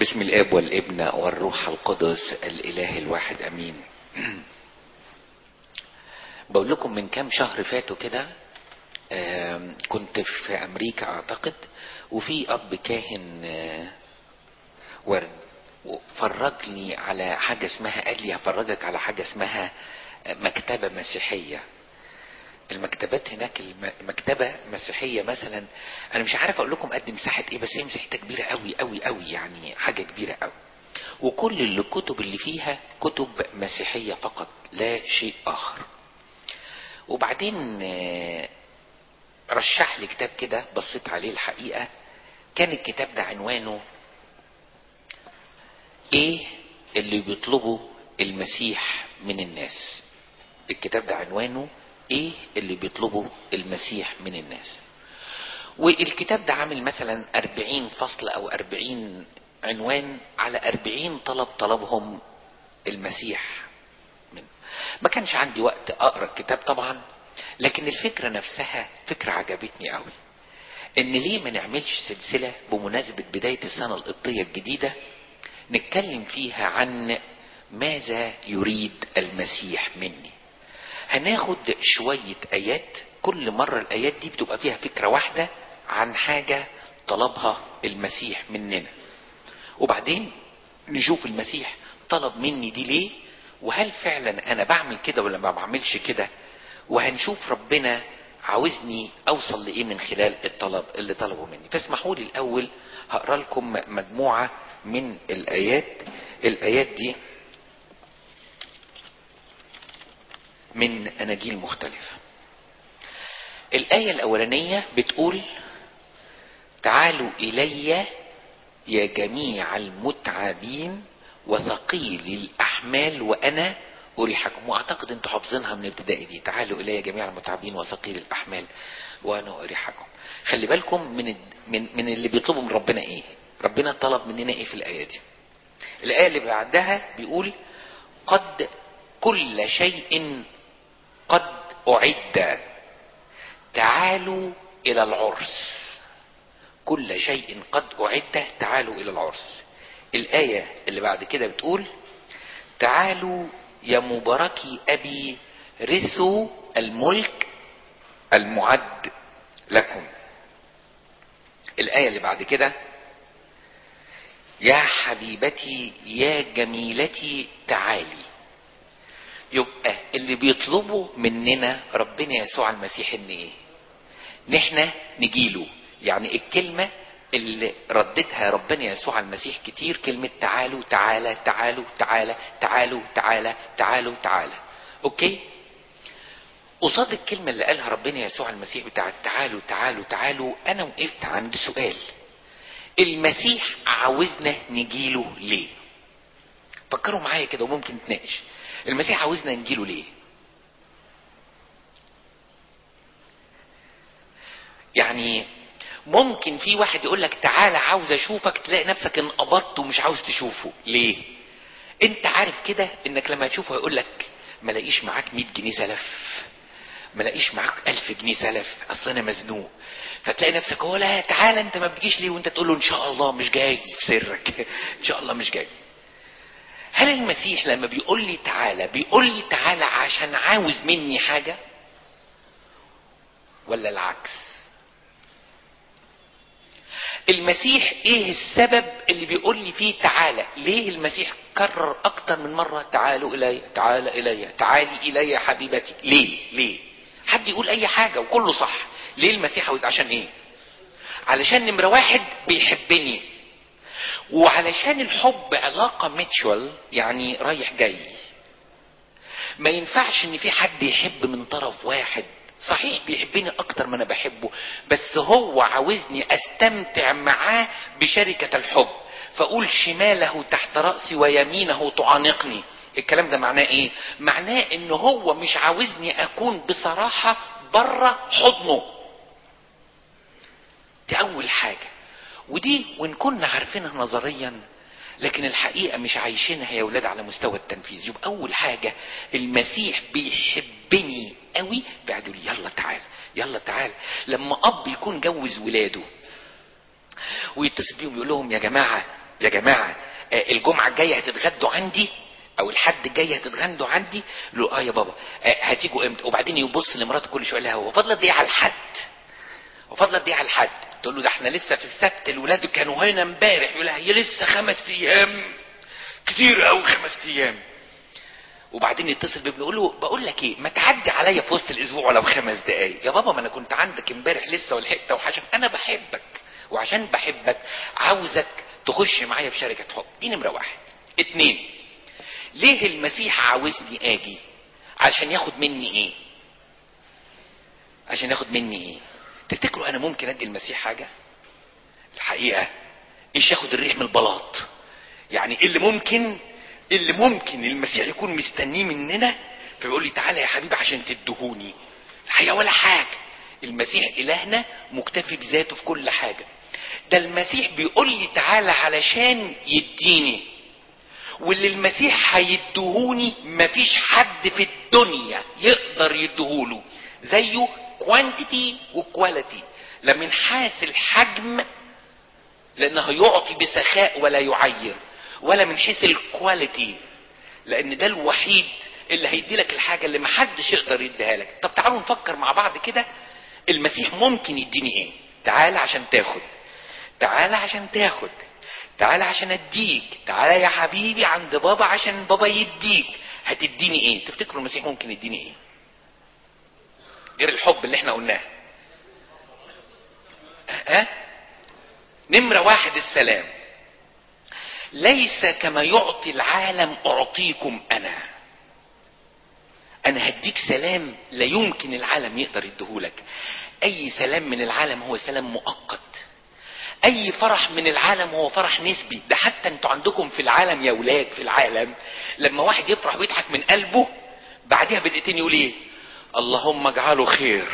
باسم الاب والابن والروح القدس الاله الواحد امين بقول لكم من كام شهر فاتوا كده آم، كنت في امريكا اعتقد وفي اب كاهن آه، ورد فرجني على حاجة اسمها قال لي هفرجك على حاجة اسمها مكتبة مسيحية المكتبات هناك الم- مكتبة مسيحية مثلا انا مش عارف اقول لكم قد مساحة ايه بس هي مساحتها كبيرة قوي قوي قوي يعني حاجة كبيرة قوي وكل الكتب اللي فيها كتب مسيحية فقط لا شيء اخر وبعدين آه، رشح لي كتاب كده بصيت عليه الحقيقة كان الكتاب ده عنوانه ايه اللي بيطلبه المسيح من الناس الكتاب ده عنوانه ايه اللي بيطلبه المسيح من الناس والكتاب ده عامل مثلا أربعين فصل او أربعين عنوان على أربعين طلب طلبهم المسيح منه ما كانش عندي وقت اقرا الكتاب طبعا لكن الفكرة نفسها فكرة عجبتني قوي ان ليه ما نعملش سلسلة بمناسبة بداية السنة القبطية الجديدة نتكلم فيها عن ماذا يريد المسيح مني هناخد شوية ايات كل مرة الايات دي بتبقى فيها فكرة واحدة عن حاجة طلبها المسيح مننا وبعدين نشوف المسيح طلب مني دي ليه وهل فعلا انا بعمل كده ولا ما بعملش كده وهنشوف ربنا عاوزني اوصل لايه من خلال الطلب اللي طلبه مني فاسمحوا لي الاول هقرا لكم مجموعه من الايات الايات دي من اناجيل مختلفه الايه الاولانيه بتقول تعالوا الي يا جميع المتعبين وثقيل الاحمال وانا اريحكم واعتقد انتوا حافظينها من ابتدائي دي تعالوا الي يا جميع المتعبين وثقيل الاحمال وانا اريحكم خلي بالكم من من من اللي بيطلبوا من ربنا ايه ربنا طلب مننا ايه في الايه دي الايه اللي بعدها بيقول قد كل شيء قد اعد تعالوا الى العرس كل شيء قد أعد تعالوا إلى العرس الآية اللي بعد كده بتقول تعالوا يا مباركي أبي رثوا الملك المعد لكم الآية اللي بعد كده يا حبيبتي يا جميلتي تعالي يبقى اللي بيطلبوا مننا ربنا يسوع المسيح ان ايه نحن نجيله يعني الكلمة اللي ردتها ربنا يسوع المسيح كتير كلمة تعالوا تعالى تعالوا تعالى تعالوا تعالى تعالوا تعالى اوكي قصاد الكلمة اللي قالها ربنا يسوع المسيح بتاعت تعالوا تعالوا تعالوا انا وقفت عند سؤال المسيح عاوزنا نجيله ليه فكروا معايا كده وممكن نتناقش المسيح عاوزنا نجيله ليه يعني ممكن في واحد يقول لك تعالى عاوز اشوفك تلاقي نفسك انقبضت ومش عاوز تشوفه ليه انت عارف كده انك لما تشوفه هيقول لك ما لاقيش معاك 100 جنيه سلف ما لاقيش معاك 1000 جنيه سلف اصل انا مزنوق فتلاقي نفسك هو لا تعالى انت ما بتجيش ليه وانت تقول له ان شاء الله مش جاي في سرك ان شاء الله مش جاي هل المسيح لما بيقول لي تعالى بيقول لي تعالى عشان عاوز مني حاجه ولا العكس المسيح ايه السبب اللي بيقول لي فيه تعالى ليه المسيح كرر اكتر من مرة تعالوا الي تعال الي تعالي الي يا حبيبتي ليه ليه حد يقول اي حاجة وكله صح ليه المسيح عاوز عشان ايه علشان نمرة واحد بيحبني وعلشان الحب علاقة ميتشوال يعني رايح جاي ما ينفعش ان في حد يحب من طرف واحد صحيح بيحبني اكتر ما انا بحبه بس هو عاوزني استمتع معاه بشركة الحب فاقول شماله تحت رأسي ويمينه تعانقني الكلام ده معناه ايه معناه ان هو مش عاوزني اكون بصراحة بره حضنه دي اول حاجة ودي وان كنا عارفينها نظريا لكن الحقيقة مش عايشينها يا ولاد على مستوى التنفيذ يبقى أول حاجة المسيح بيحبني قوي بعدوا لي يلا تعال يلا تعال لما أب يكون جوز ولاده ويتصل بيهم يقول لهم يا جماعة يا جماعه آه، الجمعه الجايه هتتغدوا عندي او الحد الجاي هتتغدوا عندي يقول له اه يا بابا آه، هتيجوا امتى وبعدين يبص لمراته كل شويه لها هو فاضل قد ايه على الحد وفاضل قد ايه على الحد تقول له ده احنا لسه في السبت الولاد كانوا هنا امبارح يقول لها هي لسه خمس ايام كتير قوي خمس ايام وبعدين يتصل بابنه يقول له بقول لك ايه ما تعدي عليا في وسط الاسبوع ولو خمس دقايق يا بابا ما انا كنت عندك امبارح لسه ولحقت وعشان انا بحبك وعشان بحبك عاوزك تخش معايا في شركه حب دي نمره واحد اتنين ليه المسيح عاوزني اجي عشان ياخد مني ايه عشان ياخد مني ايه تفتكروا انا ممكن ادي المسيح حاجه الحقيقه ايش ياخد الريح من البلاط يعني ايه اللي ممكن إيه اللي ممكن المسيح يكون مستنيه مننا فبيقول لي تعالى يا حبيبي عشان تدهوني الحقيقه ولا حاجه المسيح الهنا مكتفي بذاته في كل حاجه ده المسيح بيقول لي تعالى علشان يديني واللي المسيح هيدهوني مفيش حد في الدنيا يقدر يدهوله زيه كوانتيتي وكواليتي لا من حيث الحجم لانه يعطي بسخاء ولا يعير ولا من حيث الكواليتي لان ده الوحيد اللي هيدي لك الحاجه اللي محدش يقدر يديها لك طب تعالوا نفكر مع بعض كده المسيح ممكن يديني ايه تعال عشان تاخد تعال عشان تاخد تعال عشان اديك تعال يا حبيبي عند بابا عشان بابا يديك هتديني ايه تفتكروا المسيح ممكن يديني ايه غير الحب اللي احنا قلناه ها نمرة واحد السلام ليس كما يعطي العالم اعطيكم انا انا هديك سلام لا يمكن العالم يقدر يديهولك اي سلام من العالم هو سلام مؤقت اي فرح من العالم هو فرح نسبي ده حتى انتوا عندكم في العالم يا ولاد في العالم لما واحد يفرح ويضحك من قلبه بعدها بدقيقتين يقول ايه اللهم اجعله خير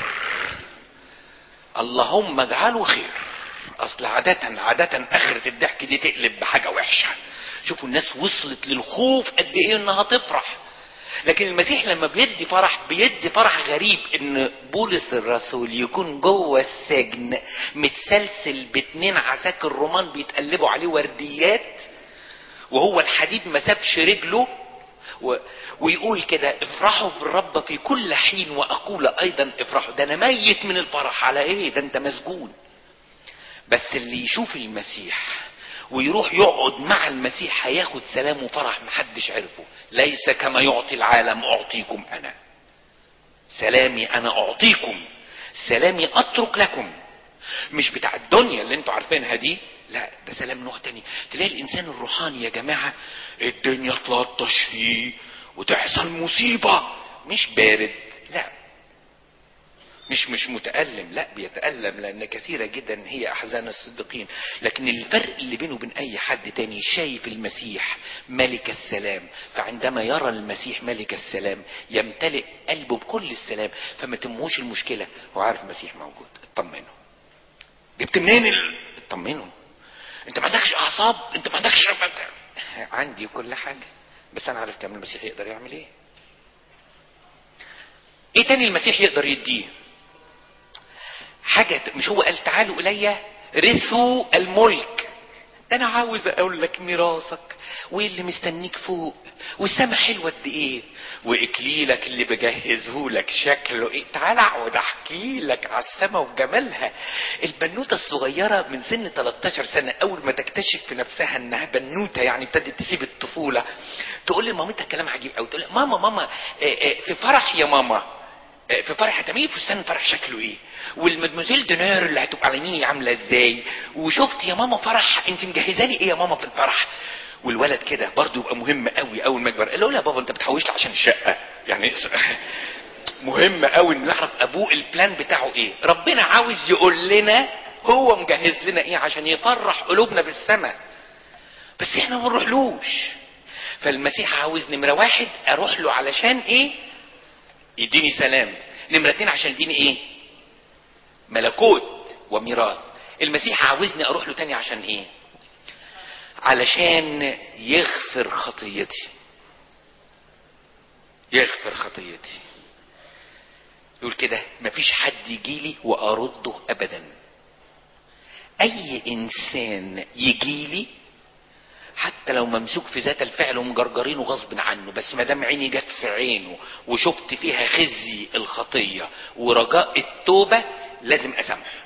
اللهم اجعله خير اصل عادة عادة اخرة الضحك دي تقلب بحاجة وحشة شوفوا الناس وصلت للخوف قد ايه انها تفرح لكن المسيح لما بيدي فرح بيدي فرح غريب ان بولس الرسول يكون جوه السجن متسلسل باتنين عساكر رومان بيتقلبوا عليه ورديات وهو الحديد ما سابش رجله و... ويقول كده افرحوا في الرب في كل حين واقول ايضا افرحوا ده انا ميت من الفرح على ايه ده انت مسجون بس اللي يشوف المسيح ويروح يقعد مع المسيح هياخد سلام وفرح محدش عرفه ليس كما يعطي العالم اعطيكم انا سلامي انا اعطيكم سلامي اترك لكم مش بتاع الدنيا اللي انتوا عارفينها دي لا ده سلام نوع تاني تلاقي الانسان الروحاني يا جماعة الدنيا تلطش فيه وتحصل مصيبة مش بارد لا مش مش متألم لا بيتألم لأن كثيرة جدا هي أحزان الصديقين لكن الفرق اللي بينه وبين أي حد تاني شايف المسيح ملك السلام فعندما يرى المسيح ملك السلام يمتلئ قلبه بكل السلام فما تموش المشكلة هو عارف المسيح موجود اطمنه جبت منين ال... اطمنه انت ما عندكش اعصاب انت ما عندكش عندي كل حاجة بس انا عارف كم المسيح يقدر يعمل ايه ايه تاني المسيح يقدر يديه حاجة مش هو قال تعالوا إلي رثوا الملك ده أنا عاوز أقول لك ميراثك وإيه اللي مستنيك فوق والسما حلوة قد إيه وإكليلك اللي بجهزه لك شكله إيه تعال أقعد أحكي لك على السما وجمالها البنوتة الصغيرة من سن 13 سنة أول ما تكتشف في نفسها إنها بنوتة يعني ابتدت تسيب الطفولة تقول لمامتها كلام عجيب أوي تقول ماما ماما في فرح يا ماما في فرح هتعملي فستان فرح شكله ايه والمدموزيل دينار اللي هتبقى على يميني عامله ازاي وشفت يا ماما فرح انت مجهزه لي ايه يا ماما في الفرح والولد كده برضه يبقى مهم قوي اول ما يكبر قال له يا بابا انت بتحوش لي عشان الشقه يعني مهم قوي ان نعرف ابوه البلان بتاعه ايه ربنا عاوز يقول لنا هو مجهز لنا ايه عشان يفرح قلوبنا بالسماء بس احنا ما نروحلوش فالمسيح عاوز نمره واحد اروح له علشان ايه يديني سلام نمرتين عشان يديني ايه ملكوت وميراث المسيح عاوزني اروح له تاني عشان ايه علشان يغفر خطيتي يغفر خطيتي يقول كده مفيش حد يجيلي وارده ابدا اي انسان يجيلي حتى لو ممسوك في ذات الفعل ومجرجرينه غصب عنه بس ما دام عيني جت في عينه وشفت فيها خزي الخطيه ورجاء التوبه لازم اسامحه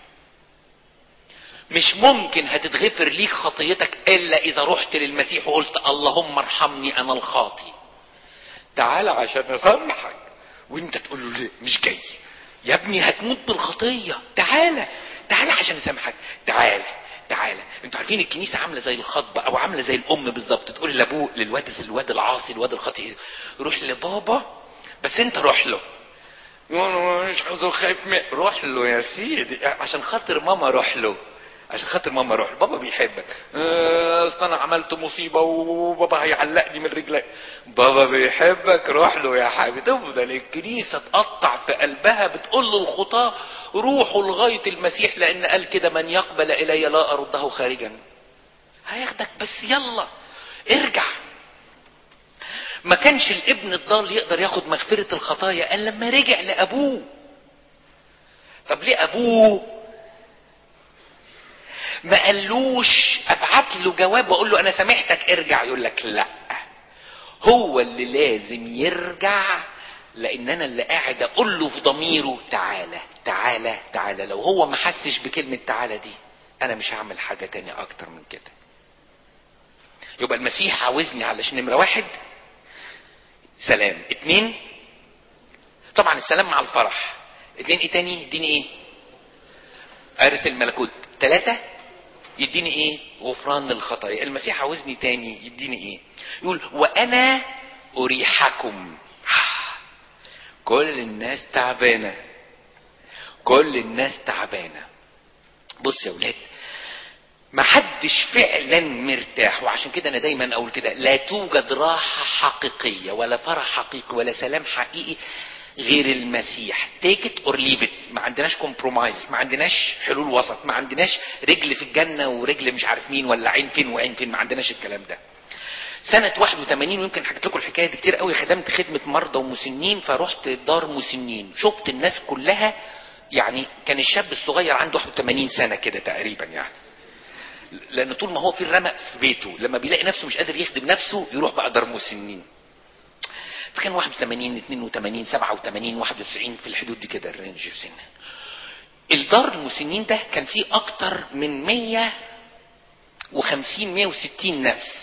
مش ممكن هتتغفر ليك خطيتك الا اذا رحت للمسيح وقلت اللهم ارحمني انا الخاطي تعال عشان اسامحك وانت تقول له ليه مش جاي يا ابني هتموت بالخطيه تعالى تعالى عشان اسامحك تعالى تعالى انتوا عارفين الكنيسه عامله زي الخطبه او عامله زي الام بالظبط تقول لابوه للواد الواد العاصي الواد الخطيئ روح لبابا بس انت روح له وانا مش عاوز خايف من روح له يا سيدي عشان خاطر ماما روح له عشان خاطر ماما روح له. بابا بيحبك اه، اصل انا عملت مصيبه وبابا هيعلقني من رجلي بابا بيحبك روح له يا حبيبي تفضل الكنيسه تقطع في قلبها بتقول له الخطاه روحوا لغايه المسيح لان قال كده من يقبل الي لا ارده خارجا هياخدك بس يلا ارجع ما كانش الابن الضال يقدر ياخد مغفرة الخطايا قال لما رجع لأبوه طب ليه أبوه ما قالوش ابعت له جواب واقول له انا سامحتك ارجع يقول لك لا هو اللي لازم يرجع لان انا اللي قاعد اقول له في ضميره تعالى تعالى تعالى لو هو ما حسش بكلمة تعالى دي انا مش هعمل حاجة تانية اكتر من كده يبقى المسيح عاوزني علشان نمرة واحد سلام اتنين طبعا السلام مع الفرح اتنين ايه تاني يديني ايه ارث الملكوت ثلاثة يديني ايه غفران للخطايا المسيح عاوزني تاني يديني ايه يقول وانا اريحكم كل الناس تعبانة كل الناس تعبانة بص يا ولاد ما حدش فعلا مرتاح وعشان كده انا دايما اقول كده لا توجد راحة حقيقية ولا فرح حقيقي ولا سلام حقيقي غير المسيح تيك ات اور ليف ات ما عندناش كومبرومايز ما عندناش حلول وسط ما عندناش رجل في الجنة ورجل مش عارف مين ولا عين فين وعين فين ما عندناش الكلام ده سنة 81 ويمكن حكيت لكم الحكاية دي كتير قوي خدمت خدمة مرضى ومسنين فرحت دار مسنين شفت الناس كلها يعني كان الشاب الصغير عنده 81 سنة كده تقريبا يعني لان طول ما هو في الرمق في بيته لما بيلاقي نفسه مش قادر يخدم نفسه يروح بقى دار مسنين فكان 81 82 87 91 في الحدود دي كده الرينج سن الدار المسنين ده كان فيه اكتر من 150 160 نفس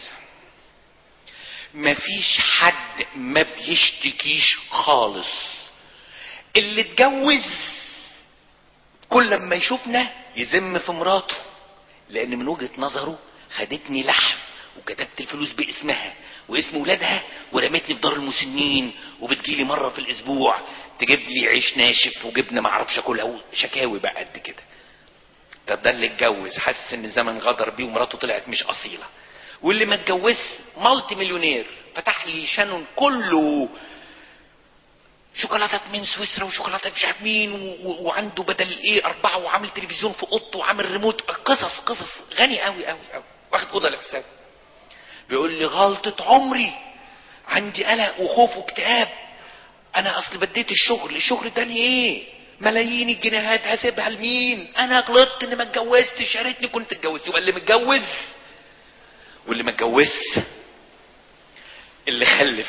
مفيش حد ما بيشتكيش خالص اللي اتجوز كل لما يشوفنا يذم في مراته لان من وجهة نظره خدتني لحم وكتبت الفلوس باسمها واسم ولادها ورمتني في دار المسنين وبتجيلي مرة في الاسبوع تجيب لي عيش ناشف وجبنة معرفش اكلها شكاوي بقى قد كده طب ده اللي اتجوز حاسس ان الزمن غدر بيه ومراته طلعت مش اصيلة واللي ما اتجوزش مالتي مليونير فتح لي شانون كله شوكولاتات من سويسرا وشوكولاتات مش عارف مين و- و- وعنده بدل ايه اربعه وعامل تلفزيون في اوضته وعامل ريموت قصص قصص غني قوي قوي قوي واخد اوضه لحسابه بيقول لي غلطه عمري عندي قلق وخوف واكتئاب انا اصل بديت الشغل الشغل اداني ايه ملايين الجنيهات هسيبها لمين انا غلطت اني ما اتجوزتش يا ريتني كنت اتجوزت يبقى اللي متجوز واللي ما اتجوزش اللي خلف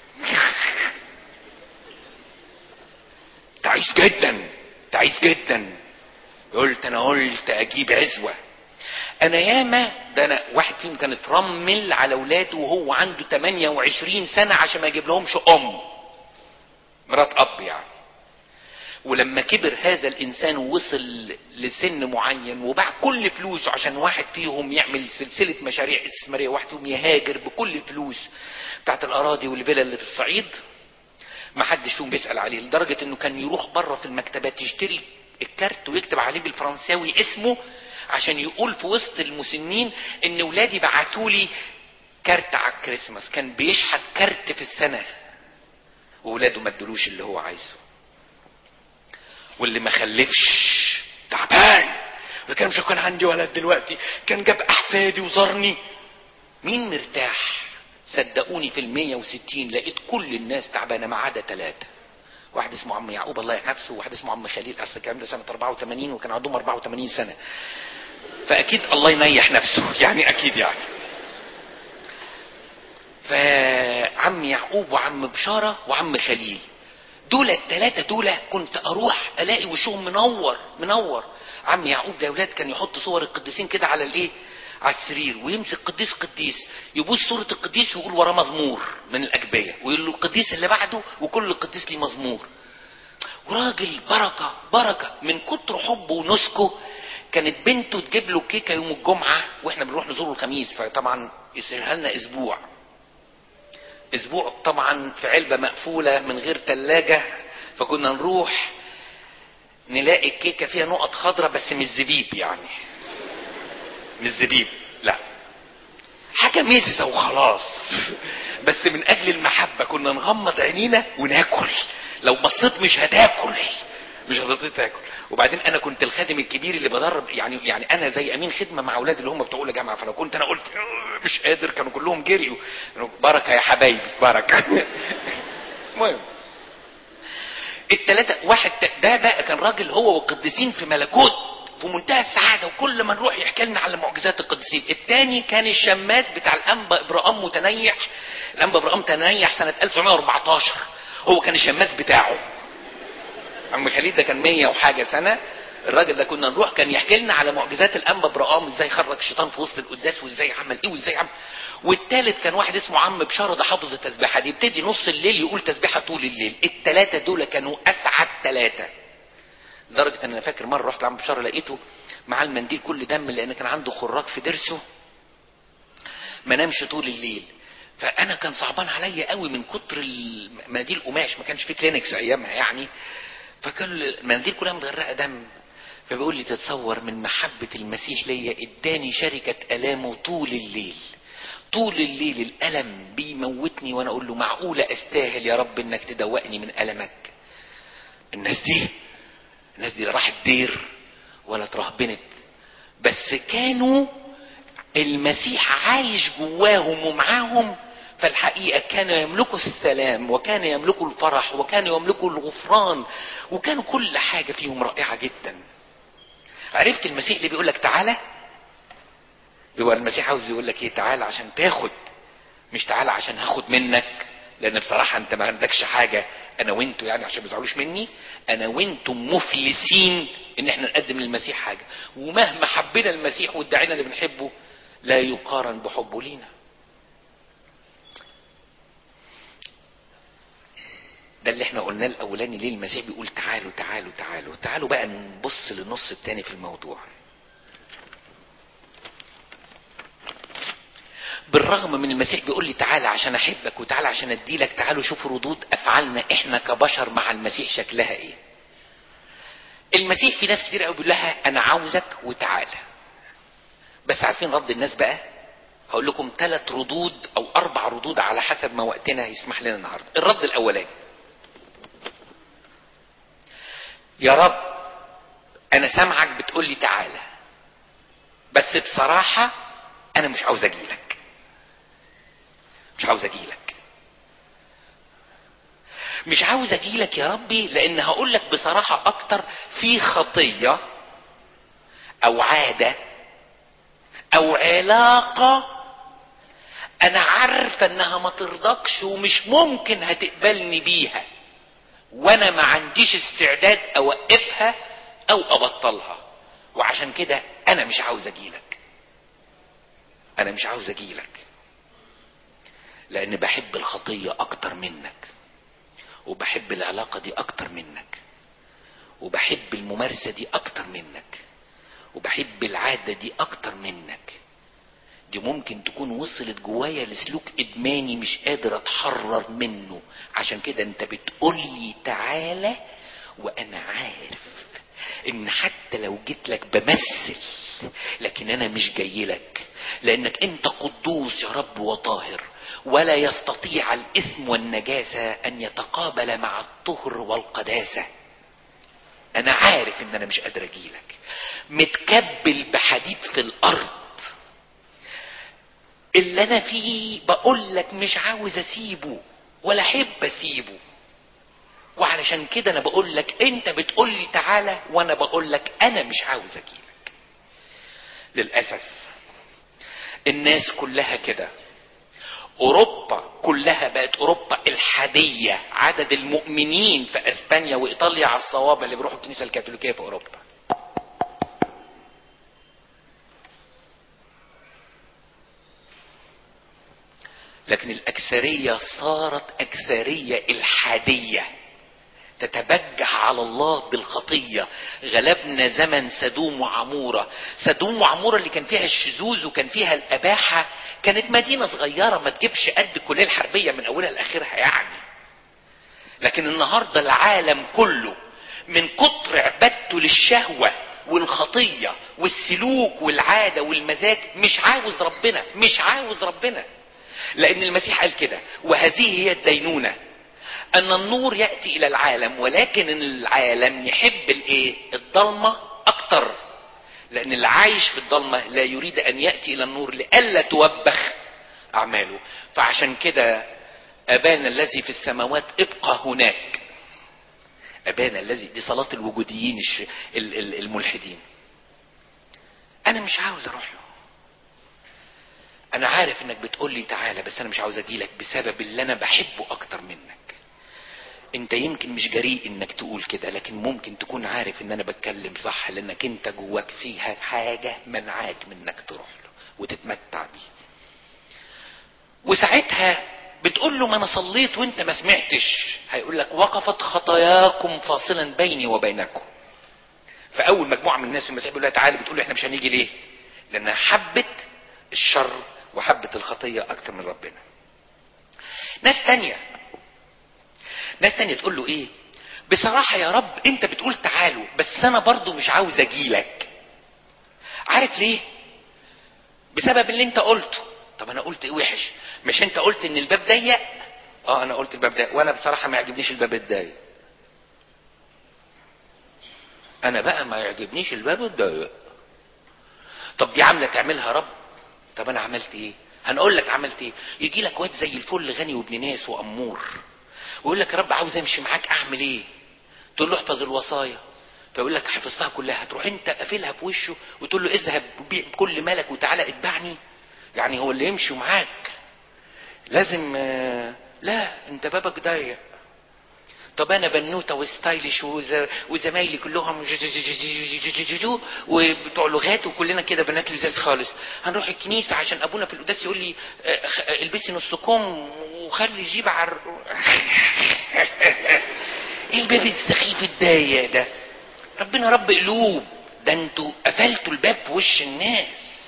تعيس جدا تعيس جدا قلت انا قلت اجيب عزوة انا ياما ده انا واحد فيهم كان اترمل على اولاده وهو عنده 28 سنة عشان ما يجيب لهمش ام مرات اب يعني ولما كبر هذا الانسان ووصل لسن معين وباع كل فلوسه عشان واحد فيهم يعمل سلسلة مشاريع استثمارية واحد فيهم يهاجر بكل الفلوس بتاعت الاراضي والفيلا اللي في الصعيد ما حدش فيهم بيسأل عليه لدرجة انه كان يروح بره في المكتبات يشتري الكارت ويكتب عليه بالفرنساوي اسمه عشان يقول في وسط المسنين ان ولادي بعتوا لي كارت على الكريسماس كان بيشحت كارت في السنة وولاده ما ادلوش اللي هو عايزه واللي ما خلفش تعبان كان مش كان عندي ولد دلوقتي كان جاب احفادي وزارني مين مرتاح صدقوني في المية وستين لقيت كل الناس تعبانة ما عدا ثلاثة واحد اسمه عم يعقوب الله يحفظه وواحد اسمه عم خليل اصل الكلام ده سنة 84 وكان عندهم 84 سنة فاكيد الله ينيح نفسه يعني اكيد يعني فعم يعقوب وعم بشارة وعم خليل دول الثلاثة دول كنت اروح الاقي وشهم منور منور عم يعقوب ده يا ولاد كان يحط صور القديسين كده على الايه على السرير ويمسك قديس قديس يبوس صورة القديس ويقول وراه مزمور من الأجبية ويقول له القديس اللي بعده وكل قديس ليه مزمور وراجل بركة بركة من كتر حبه ونسكه كانت بنته تجيب له كيكة يوم الجمعة واحنا بنروح نزوره الخميس فطبعا يسهلها لنا اسبوع اسبوع طبعا في علبة مقفولة من غير تلاجة فكنا نروح نلاقي الكيكة فيها نقط خضراء بس مش زبيب يعني مش زبيب لا حاجة مزة وخلاص بس من اجل المحبة كنا نغمض عينينا وناكل لو بصيت مش هتاكل مش هتطيق تاكل وبعدين انا كنت الخادم الكبير اللي بدرب يعني يعني انا زي امين خدمه مع اولاد اللي هم بتوع اولى جامعه فلو كنت انا قلت "أوه، مش قادر كانوا كلهم جريوا بركه يا حبايبي بركه المهم التلاتة واحد ت- ده بقى كان راجل هو والقديسين في ملكوت في منتهى السعادة وكل ما نروح يحكي لنا على معجزات القديسين التاني كان الشماس بتاع الأنبا إبراهام متنيح الأنبا إبراهام تنيح سنة 1914 هو كان الشماس بتاعه عم خليل ده كان 100 وحاجة سنة الراجل ده كنا نروح كان يحكي لنا على معجزات الانبا ابراهام ازاي خرج الشيطان في وسط القداس وازاي عمل ايه وازاي عمل والتالت كان واحد اسمه عم بشاره ده حافظ التسبيحه دي يبتدي نص الليل يقول تسبيحه طول الليل التلاته دول كانوا اسعد تلاته لدرجه ان انا فاكر مره رحت لعم بشاره لقيته معاه المنديل كل دم لان كان عنده خراج في ضرسه ما نامش طول الليل فانا كان صعبان عليا قوي من كتر المناديل قماش ما كانش في كلينكس ايامها يعني فكان المناديل كلها متغرقه دم فبيقول لي تتصور من محبة المسيح ليا اداني شركة الامه طول الليل طول الليل الالم بيموتني وانا اقول له معقولة استاهل يا رب انك تدوقني من المك الناس دي الناس دي لا راحت دير ولا اترهبنت بس كانوا المسيح عايش جواهم ومعاهم فالحقيقة كانوا يملكوا السلام وكان يملكوا الفرح وكان يملكوا الغفران وكانوا كل حاجة فيهم رائعة جدا عرفت المسيح اللي بيقول لك تعالى هو المسيح عاوز يقول لك ايه تعالى عشان تاخد مش تعالى عشان هاخد منك لان بصراحة انت ما عندكش حاجة انا وانتوا يعني عشان ما تزعلوش مني انا وانتم مفلسين ان احنا نقدم للمسيح حاجة ومهما حبينا المسيح وادعينا اللي بنحبه لا يقارن بحبه لينا ده اللي احنا قلناه الاولاني ليه المسيح بيقول تعالوا تعالوا تعالوا تعالوا بقى نبص للنص التاني في الموضوع بالرغم من المسيح بيقول لي تعالى عشان احبك وتعالى عشان اديلك تعالوا شوفوا ردود افعالنا احنا كبشر مع المسيح شكلها ايه المسيح في ناس كتير قوي بيقول لها انا عاوزك وتعالى بس عارفين رد الناس بقى هقول لكم ثلاث ردود او اربع ردود على حسب ما وقتنا يسمح لنا النهارده الرد الاولاني يا رب انا سامعك بتقول لي تعالى بس بصراحة انا مش عاوز اجيلك مش عاوز اجيلك مش عاوز اجيلك يا ربي لان هقول لك بصراحة اكتر في خطية او عادة او علاقة انا عارفة انها ما ترضكش ومش ممكن هتقبلني بيها وانا ما عنديش استعداد اوقفها او ابطلها وعشان كده انا مش عاوز اجيلك انا مش عاوز اجيلك لان بحب الخطية اكتر منك وبحب العلاقة دي اكتر منك وبحب الممارسة دي اكتر منك وبحب العادة دي اكتر منك دي ممكن تكون وصلت جوايا لسلوك ادماني مش قادر اتحرر منه عشان كده انت بتقولي تعالى وانا عارف ان حتى لو جيت لك بمثل لكن انا مش جاي لك لانك انت قدوس يا رب وطاهر ولا يستطيع الاثم والنجاسة ان يتقابل مع الطهر والقداسة انا عارف ان انا مش قادر اجيلك متكبل بحديد في الارض اللي انا فيه بقول لك مش عاوز اسيبه ولا احب اسيبه وعلشان كده انا بقول لك انت بتقول لي تعالى وانا بقول لك انا مش عاوز اجيلك للاسف الناس كلها كده اوروبا كلها بقت اوروبا الحادية عدد المؤمنين في اسبانيا وايطاليا على الصوابع اللي بيروحوا الكنيسة الكاثوليكية في اوروبا لكن الاكثرية صارت اكثرية الحادية تتبجح على الله بالخطية غلبنا زمن سدوم وعمورة سدوم وعمورة اللي كان فيها الشذوذ وكان فيها الأباحة كانت مدينة صغيرة ما تجيبش قد الكلية الحربية من أولها لآخرها يعني لكن النهاردة العالم كله من كتر عبادته للشهوة والخطية والسلوك والعادة والمزاج مش عاوز ربنا مش عاوز ربنا لأن المسيح قال كده وهذه هي الدينونة ان النور ياتي الى العالم ولكن العالم يحب الايه الضلمه اكتر لان اللي عايش في الضلمه لا يريد ان ياتي الى النور لئلا توبخ اعماله فعشان كده ابانا الذي في السماوات ابقى هناك ابانا الذي دي صلاه الوجوديين الش... ال- ال- الملحدين انا مش عاوز اروح له انا عارف انك بتقول لي تعالى بس انا مش عاوز اجيلك بسبب اللي انا بحبه اكتر منك انت يمكن مش جريء انك تقول كده لكن ممكن تكون عارف ان انا بتكلم صح لانك انت جواك فيها حاجة منعاك من انك تروح له وتتمتع بيه وساعتها بتقول له ما انا صليت وانت ما سمعتش هيقول لك وقفت خطاياكم فاصلا بيني وبينكم فاول مجموعه من الناس في المسيح بيقول لها تعالى بتقول له احنا مش هنيجي ليه لانها حبت الشر وحبت الخطيه اكتر من ربنا ناس تانية ناس تانية تقول له ايه بصراحة يا رب انت بتقول تعالوا بس انا برضو مش عاوز اجيلك عارف ليه بسبب اللي انت قلته طب انا قلت ايه وحش مش انت قلت ان الباب ضيق اه انا قلت الباب ضيق وانا بصراحة ما يعجبنيش الباب الضيق انا بقى ما يعجبنيش الباب الضيق طب دي عاملة تعملها رب طب انا عملت ايه هنقول لك عملت ايه يجي لك واد زي الفل غني وابن ناس وامور ويقول لك يا رب عاوز امشي معاك اعمل ايه تقول له احفظ الوصايا فيقول لك حفظتها كلها تروح انت قافلها في وشه وتقول له اذهب بيع كل مالك وتعالى اتبعني يعني هو اللي يمشي معاك لازم آه، لا انت بابك ضيق طب انا بنوته وستايلش وز- وزمايلي كلهم ج- ج- ج- ج- ج- ج- ج- جو وبتوع لغات وكلنا كده بنات لزاز خالص هنروح الكنيسه عشان ابونا في القداس يقول لي آه، خ- البسي نص كم وخلي الجيب عر ايه الباب السخيف الضيق ده ربنا رب قلوب ده انتوا قفلتوا الباب في وش الناس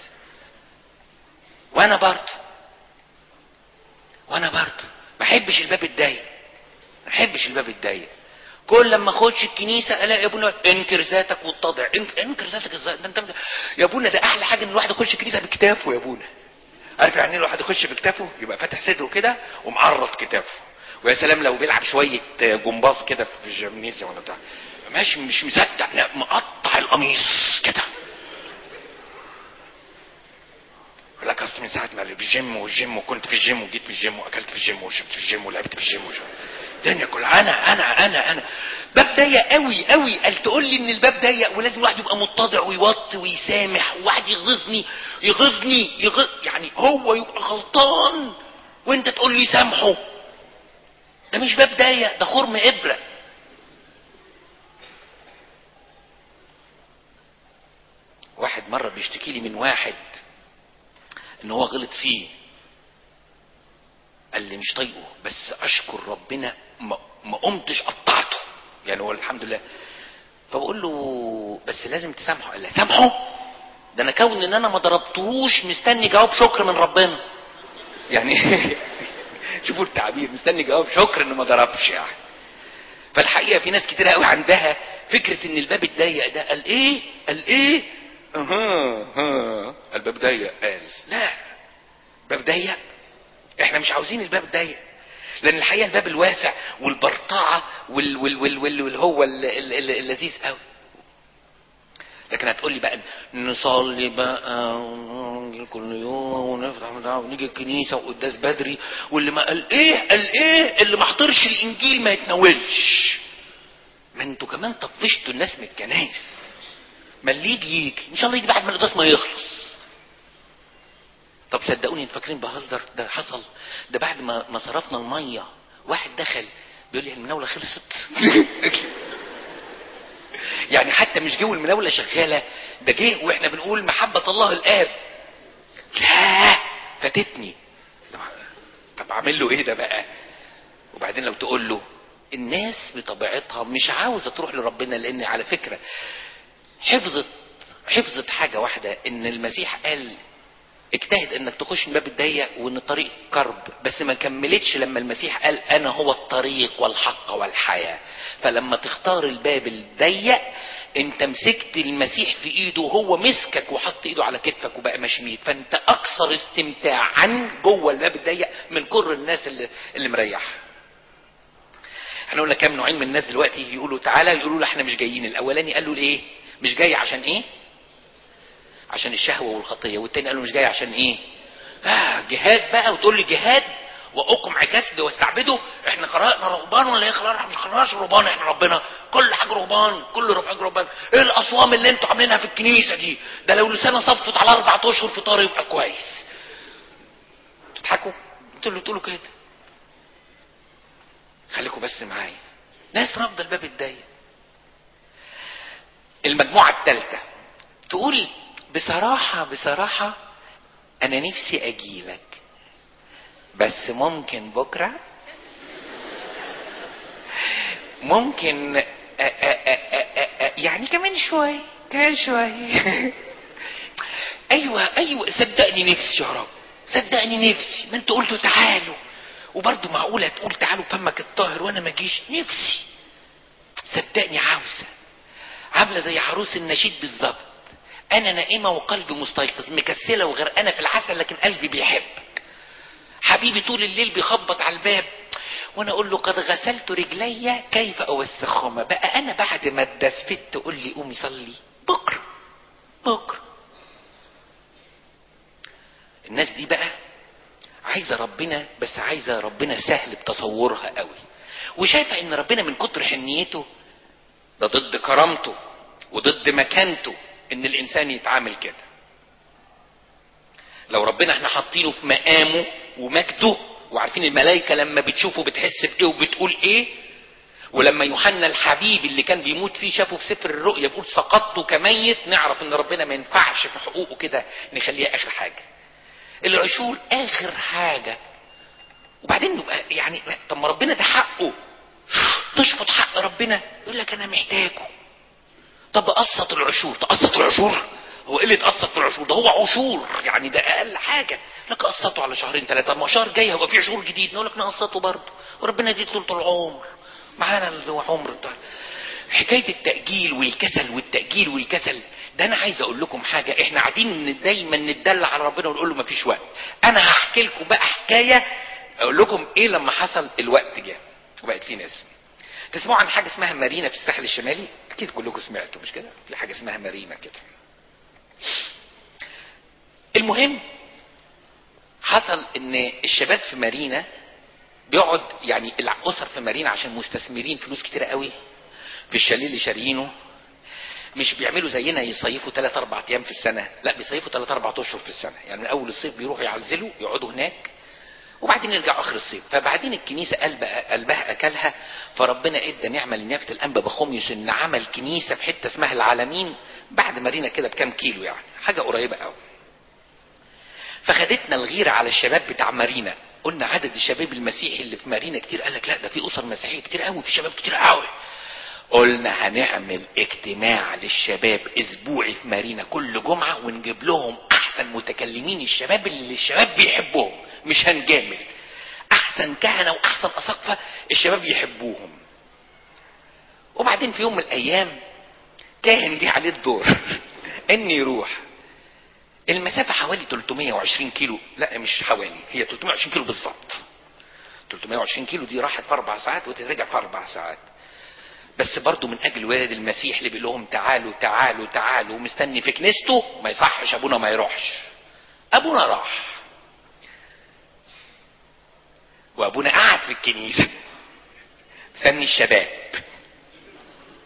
وانا برضه وانا برضه ما احبش الباب الضيق ما احبش الباب الضيق كل لما اخش الكنيسه الاقي ابونا انكر ذاتك واتضع انك- انكر ذاتك ازاي ده انت يا ابونا ده احلى حاجه ان الواحد يخش الكنيسه بكتافه يا ابونا عارف يعني ايه الواحد يخش بكتافه يبقى فاتح صدره كده ومعرض كتافه ويا سلام لو بيلعب شويه جمباز كده في الجيمنيزيوم ولا بتاع ماشي مش مصدق لا مقطع القميص كده يقول لك اصل من ساعه ما في الجيم والجيم وكنت في الجيم وجيت في الجيم واكلت في الجيم وشربت في الجيم ولعبت في الجيم وشربت الدنيا كلها انا انا انا انا باب ضيق قوي قوي قال تقول لي ان الباب ضيق ولازم الواحد يبقى متضع ويوطي ويسامح وواحد يغيظني يغيظني يغيظ يعني هو يبقى غلطان وانت تقول لي سامحه ده مش باب ضيق ده خرم ابره واحد مرة بيشتكي لي من واحد ان هو غلط فيه قال لي مش طايقه بس اشكر ربنا ما, ما قمتش قطعته يعني هو الحمد لله فبقول له بس لازم تسامحه قال لي سامحه ده انا كون ان انا ما ضربتهوش مستني جواب شكر من ربنا يعني شوفوا التعبير مستني جواب شكر انه ما ضربش يعني فالحقيقه في ناس كتير قوي عندها فكره ان الباب الضيق ده قال ايه قال ايه اها ها الباب ضيق قال لا باب ضيق احنا مش عاوزين الباب ضيق لان الحقيقه الباب الواسع والبرطعه وال وال وال وال وال هو ال- ال- ال- اللذيذ قوي لكن هتقول لي بقى نصلي بقى ونجي كل يوم ونفتح بتاع ونيجي الكنيسه وقداس بدري واللي ما قال ايه قال ايه اللي ما حضرش الانجيل ما يتناولش ما انتوا كمان طفشتوا الناس من الكنايس ما اللي يجي يجي ان شاء الله يجي بعد ما القداس ما يخلص طب صدقوني انتوا فاكرين بهزر ده حصل ده بعد ما ما صرفنا الميه واحد دخل بيقول لي المناوله خلصت يعني حتى مش جو المناوله شغاله ده جه واحنا بنقول محبه الله الاب لا فاتتني طب اعمل له ايه ده بقى وبعدين لو تقول له الناس بطبيعتها مش عاوزه تروح لربنا لان على فكره حفظت حفظت حاجه واحده ان المسيح قال اجتهد انك تخش من الباب الضيق وان الطريق كرب بس ما كملتش لما المسيح قال انا هو الطريق والحق والحياه فلما تختار الباب الضيق انت مسكت المسيح في ايده وهو مسكك وحط ايده على كتفك وبقى مشميت فانت اكثر استمتاعا جوه الباب الضيق من كل الناس اللي, اللي مريحه احنا قلنا كام نوعين من الناس دلوقتي يقولوا تعالى يقولوا له احنا مش جايين الاولاني قال له ايه مش جاي عشان ايه عشان الشهوة والخطية والتاني قال له مش جاي عشان ايه آه جهاد بقى وتقول لي جهاد واقمع جسد واستعبده احنا قرأنا رهبان ولا ايه خلاص مش قرأناش رهبان احنا ربنا كل حاجة رهبان كل حاجة رهبان ايه الاصوام اللي انتوا عاملينها في الكنيسة دي ده لو لسانه صفت على اربع اشهر في طار يبقى كويس تضحكوا انتوا اللي تقولوا كده خليكم بس معايا ناس رافضه الباب الضيق المجموعة الثالثة تقول بصراحة بصراحة أنا نفسي أجيلك بس ممكن بكرة ممكن أ أ أ أ أ يعني كمان شوي كمان شوي أيوة أيوة صدقني نفسي يا رب صدقني نفسي ما أنتوا قلتوا تعالوا وبرضه معقولة تقول تعالوا فمك الطاهر وأنا ما أجيش نفسي صدقني عاوزة عاملة زي عروس النشيد بالظبط انا نائمه وقلبي مستيقظ مكسله وغرقانه في العسل لكن قلبي بيحبك حبيبي طول الليل بيخبط على الباب وانا اقول له قد غسلت رجلي كيف اوسخهما بقى انا بعد ما اتدفت تقول لي قومي صلي بكره بكره الناس دي بقى عايزه ربنا بس عايزه ربنا سهل بتصورها قوي وشايفه ان ربنا من كتر حنيته ده ضد كرامته وضد مكانته ان الانسان يتعامل كده لو ربنا احنا حاطينه في مقامه ومجده وعارفين الملائكة لما بتشوفه بتحس بايه وبتقول ايه ولما يوحنا الحبيب اللي كان بيموت فيه شافه في سفر الرؤيا بيقول سقطت كميت نعرف ان ربنا ما ينفعش في حقوقه كده نخليها اخر حاجة العشور اخر حاجة وبعدين نبقى يعني طب ما ربنا ده حقه تشفط حق ربنا يقول لك انا محتاجه طب قسط العشور تقسط العشور هو ايه اللي اتقسط في العشور ده هو عشور يعني ده اقل حاجه لك قسطه على شهرين ثلاثه ما شهر جاي هيبقى في عشور جديد نقول لك نقسطه برضه وربنا يديك طول العمر معانا اللي هو عمر بتاع حكايه التاجيل والكسل والتاجيل والكسل ده انا عايز اقول لكم حاجه احنا قاعدين دايما نتدلع على ربنا ونقول له مفيش وقت انا هحكي لكم بقى حكايه اقول لكم ايه لما حصل الوقت جه وبقت في ناس تسمعوا عن حاجه اسمها مارينا في الساحل الشمالي اكيد كلكم سمعتوا مش كده في حاجه اسمها مارينا كده المهم حصل ان الشباب في مارينا بيقعد يعني الاسر في مارينا عشان مستثمرين فلوس كتيره قوي في الشاليه اللي شاريينه مش بيعملوا زينا يصيفوا 3 4 ايام في السنه لا بيصيفوا 3 4 اشهر في السنه يعني من اول الصيف بيروحوا يعزلوا يقعدوا هناك وبعدين يرجعوا اخر الصيف فبعدين الكنيسه قلبها قلبها اكلها فربنا ادى نعمه لنيافه الانبا بخوميوس ان عمل كنيسه في حته اسمها العالمين بعد مارينا كده بكام كيلو يعني حاجه قريبه قوي فخدتنا الغيره على الشباب بتاع مارينا قلنا عدد الشباب المسيحي اللي في مارينا كتير قال لك لا ده في اسر مسيحيه كتير قوي في شباب كتير قوي قلنا هنعمل اجتماع للشباب اسبوعي في مارينا كل جمعه ونجيب لهم احسن متكلمين الشباب اللي الشباب بيحبوهم مش هنجامل احسن كهنه واحسن اساقفه الشباب يحبوهم وبعدين في يوم من الايام كاهن جه عليه الدور ان يروح المسافة حوالي 320 كيلو لا مش حوالي هي 320 كيلو بالظبط 320 كيلو دي راحت في اربع ساعات وتترجع في اربع ساعات بس برضه من اجل ولاد المسيح اللي بيقول لهم تعالوا تعالوا تعالوا ومستني في كنيسته ما يصحش ابونا ما يروحش ابونا راح وابونا قعد في الكنيسه مستني الشباب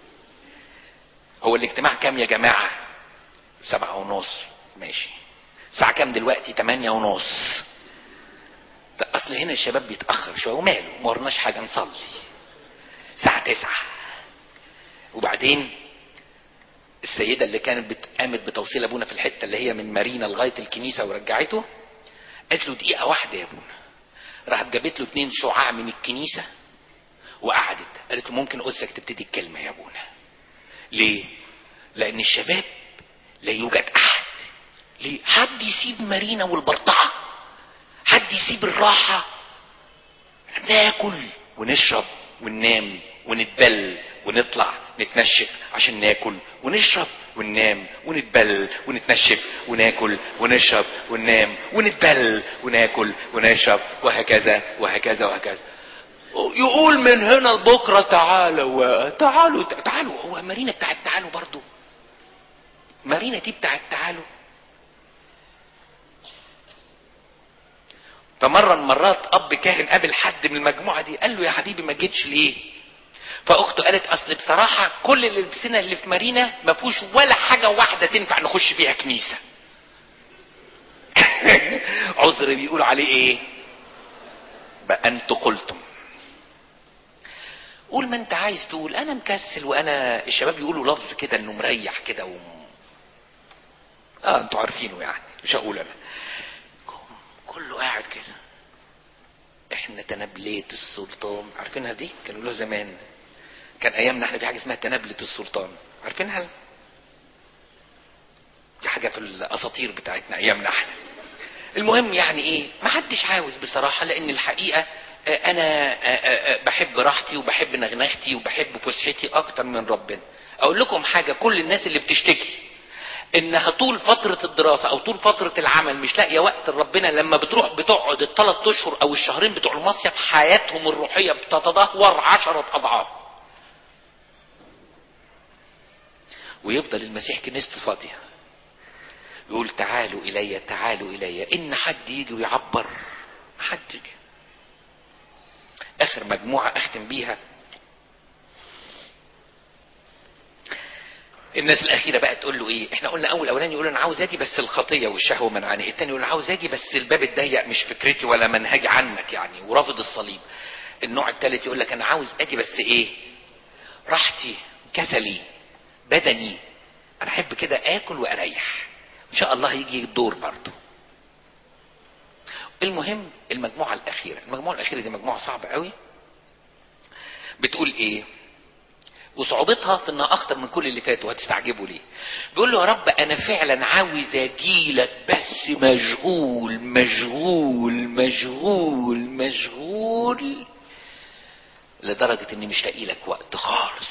هو الاجتماع كام يا جماعه سبعة ونص ماشي الساعة كام دلوقتي تمانية ونص اصل هنا الشباب بيتأخر شوية وماله ما ورناش حاجة نصلي الساعة تسعة وبعدين السيدة اللي كانت قامت بتوصيل ابونا في الحتة اللي هي من مارينا لغاية الكنيسة ورجعته قالت له دقيقة واحدة يا ابونا راحت جابت له اتنين سعاع من الكنيسة وقعدت قالت له ممكن قدسك تبتدي الكلمة يا ابونا ليه لان الشباب لا يوجد احد ليه حد يسيب مارينا والبرطعة حد يسيب الراحة ناكل ونشرب وننام ونتبل ونطلع نتنشف عشان ناكل ونشرب وننام ونتبل ونتنشف وناكل ونشرب وننام ونتبل وناكل ونشرب وهكذا وهكذا وهكذا يقول من هنا لبكره تعالوا تعالوا تعالوا هو مارينا بتاعت تعالوا برضو مارينا دي بتاعت تعالوا فمرة من مرات اب كاهن قابل حد من المجموعة دي قال له يا حبيبي ما جيتش ليه فاخته قالت اصل بصراحة كل اللي لبسنا اللي في مارينا ما فيهوش ولا حاجة واحدة تنفع نخش بيها كنيسة عذر بيقول عليه ايه بقى انتوا قلتم قول ما انت عايز تقول انا مكسل وانا الشباب يقولوا لفظ كده انه مريح كده و... اه انتوا عارفينه يعني مش هقول انا كله قاعد كده احنا تنبلية السلطان عارفينها دي كانوا له زمان كان ايامنا احنا في حاجه اسمها تنبلة السلطان عارفينها دي حاجه في الاساطير بتاعتنا ايامنا احنا المهم يعني ايه ما حدش عاوز بصراحه لان الحقيقه انا بحب راحتي وبحب نغنغتي وبحب فسحتي اكتر من ربنا اقول لكم حاجه كل الناس اللي بتشتكي انها طول فترة الدراسة او طول فترة العمل مش لاقية وقت ربنا لما بتروح بتقعد الثلاث اشهر او الشهرين بتوع المصيف حياتهم الروحية بتتدهور عشرة اضعاف ويفضل المسيح كنيسته فاضية يقول تعالوا الي تعالوا الي ان حد يجي ويعبر حد يجي اخر مجموعة اختم بيها الناس الاخيره بقى تقول له ايه احنا قلنا اول اولاني يقول انا عاوز اجي بس الخطيه والشهوه منعاني الثاني يقول انا عاوز اجي بس الباب الضيق مش فكرتي ولا منهجي عنك يعني ورافض الصليب النوع الثالث يقول لك انا عاوز اجي بس ايه راحتي كسلي بدني انا احب كده اكل واريح ان شاء الله يجي الدور برضه المهم المجموعه الاخيره المجموعه الاخيره دي مجموعه صعبه قوي بتقول ايه وصعوبتها في انها اخطر من كل اللي فاتوا هتستعجبوا ليه بيقول له يا رب انا فعلا عاوز اجيلك بس مشغول مشغول مشغول مشغول لدرجة اني مش لاقي لك وقت خالص